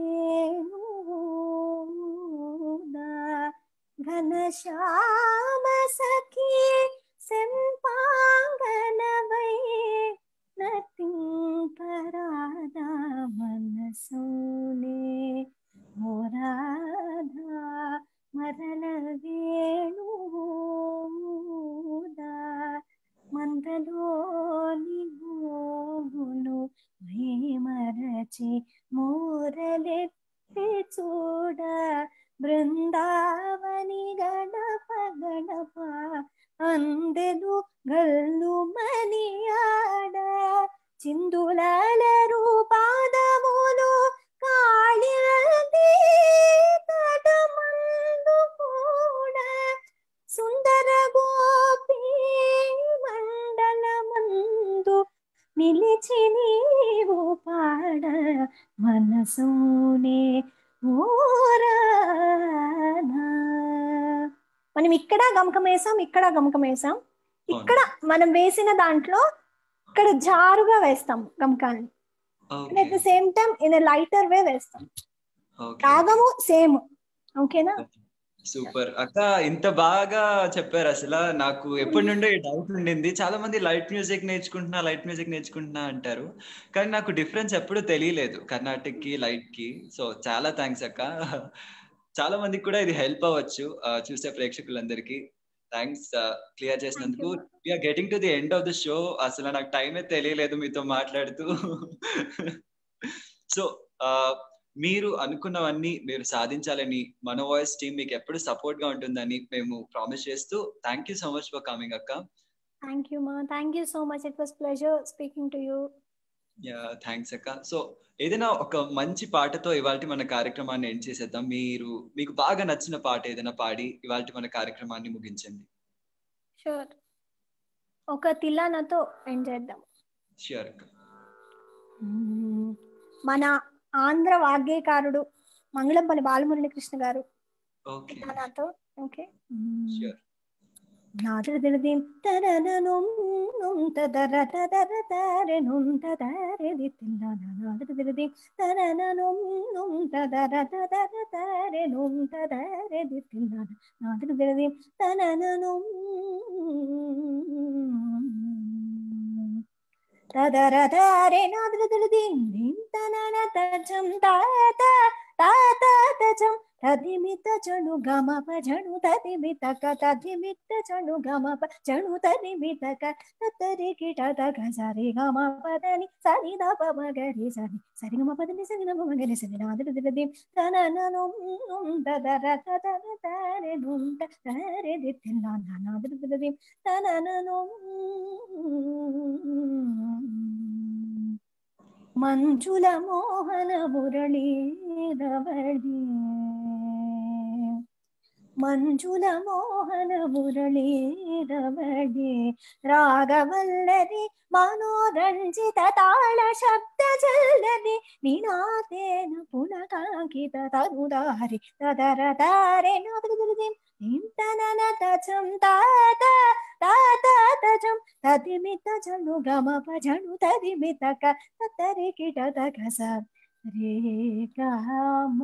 వేణుదా ఘనశ్యామ సఖీ సెంపాంగనవై నటింపరాధా మనసోనే ఓ రాధా మరల వేణుదా మందలోని గోగులు మరచి మోరలెత్తి చూడ బృందావని గణప గణప అందెలు గల్లు మనియాడ చిందులాల రూపాదములు కాళి తటమందు కూడా సుందర గోపి మండలమందు నిలిచి నీవు పాడ మనసునే ఓరానా మనం ఇక్కడ గమకం వేసాం ఇక్కడ గమకం వేసాం ఇక్కడ మనం వేసిన దాంట్లో ఇక్కడ జారుగా వేస్తాం గమకాన్ని at the same time in lighter way వేస్తాం రాగము సేమ్ ఓకేనా సూపర్ అక్క ఇంత బాగా చెప్పారు అసలు నాకు ఎప్పటి నుండో డౌట్ ఉండింది చాలా మంది లైట్ మ్యూజిక్ నేర్చుకుంటున్నా లైట్ మ్యూజిక్ నేర్చుకుంటున్నా అంటారు కానీ నాకు డిఫరెన్స్ ఎప్పుడు తెలియలేదు కర్ణాటక్ కి లైట్ కి సో చాలా థ్యాంక్స్ అక్క చాలా మందికి కూడా ఇది హెల్ప్ అవ్వచ్చు చూసే ప్రేక్షకులందరికీ థ్యాంక్స్ క్లియర్ చేసినందుకు we're getting to the end of the show అసలు నాకు టైమే తెలియలేదు మీతో మాట్లాడుతూ సో మీరు అనుకున్నవన్నీ మీరు సాధించాలని మన వాయిస్ టీమ్ మీకు ఎప్పుడు సపోర్ట్ గా ఉంటుందని మేము ప్రామిస్ చేస్తూ thank you so much for coming అక్క థ్యాంక్ యూ మా thank you so much it was pleasure speaking to you yeah thanks అక్క సో ఏదైనా ఒక మంచి పాటతో ఇవాళ మన కార్యక్రమాన్ని ఎండ్ చేసేద్దాం మీరు మీకు బాగా నచ్చిన పాట ఏదైనా పాడి ఇవాళ మన కార్యక్రమాన్ని ముగించండి షూర్ ఒక తిల్లానతో ఎండ్ చేద్దాం ష్యూర్ అక్క మన ఆంధ్ర వాగ్గేయకారుడు మంగళంపల్లి బాలమురళి కృష్ణ గారు ఓకే నాతో ఓకే ష్యూర్ నాదరదిరదిం తరననుం నుం తదర తదర తరెనుం తదరెది తిల్లాన నాదరదిరదిం తరననుం నుం తదర తదర తరెనుం తదరెది తిల్లాన నాదరదిరదిం తనననుం తదర తరే నాదరదిరదిం దిం తనన తజం తాత తాత తజం తదిమిత చణు గమప జణు తదిమిత క తదిమిత చణు గమప జణు తదిమిత క తత్తరి కిట తగ సరి గమ పదని సరి ద ప మగరి సరి సరి గమ పదని సరి గమ మగరి సరి నాదరి దిది తననను తదర తదర తరే నుం తరే ది తిన్న నాదరి దిది తననను మంజుల మోహన మురళీ రవళి మంజుల మోహన మురళీ రవళి రాగవల్లరి మనోరంజిత తాళ శబ్ద జల్లది నినాదేన పునకాంకిత తనుదారి తదర తారే నాదృది ఇంతనన తచం తాత తాత తజం తదిమిత జను గమప జను తదిమిత క తరి కిట తక స రే గమ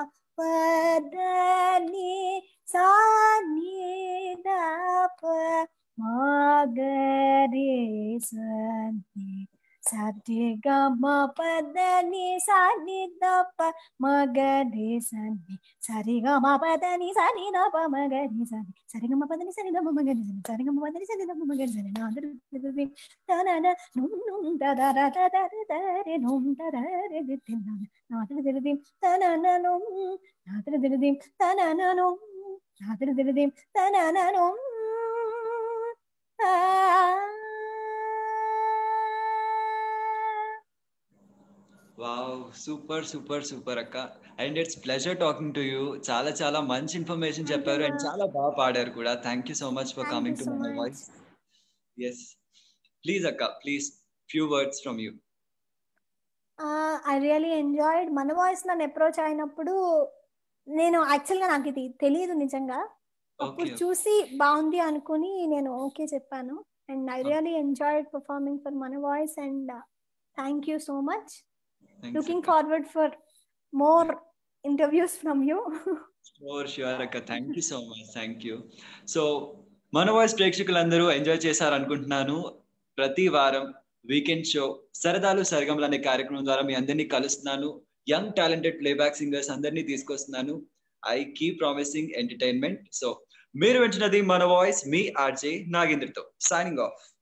పదని సాని దప మగరే సని సరి గ మ పద ని సా ని ద ప మ గ రి స ని సరి గ మ పద ని సా ని ద ప మ గ రి స ని సరి గ మ పద ని స ని ద ప మ గ రి స ని సరి గ మ పద ని స ని ద ప మ గ రి స ని నా ద రి ద రి ద న న ను ను ద ద ర ద ద ర ద రి ను ద ర రి ది ది న నా ద రి ది ద న న ను నా ద రి ది ద న న ను నా ద రి ది ద న న ను ఆ వావ్ సూపర్ సూపర్ సూపర్ అక్క and it's pleasure talking to you చాలా చాలా మంచి ఇన్ఫర్మేషన్ Thank you, చెప్పారు అండ్ ma'am. చాలా బాగా పాడారు కూడా thank you so much for Thank coming you to so my much. Voice yes please అక్క please few words from you I really enjoyed మన వాయిస్ నన్ను అప్రోచ్ అయినప్పుడు నేను యాక్చువల్గా నాకు ఇది తెలియదు నిజంగా అప్పుడు ఓకే చూసి బాగుంది అనుకుని నేను ఓకే చెప్పాను and I really enjoyed performing for మన voice and thank you so much looking forward for more interviews from you sure sure అక్క thank you so much thank you so మన వాయిస్ ప్రేక్షకులందరూ enjoy చేశారు అనుకుంటున్నాను ప్రతి వారం weekend show సరదాలు సరిగమలు అనే కార్యక్రమం ద్వారా మీ అందరినీ కలుస్తున్నాను యంగ్ టాలెంటెడ్ ప్లేబ్యాక్ సింగర్స్ అందరినీ తీసుకొస్తున్నాను I keep promising entertainment so మీరు వింటున్నది మన వాయిస్ మీ ఆర్జే నాగేంద్రతో సైనింగ్ ఆఫ్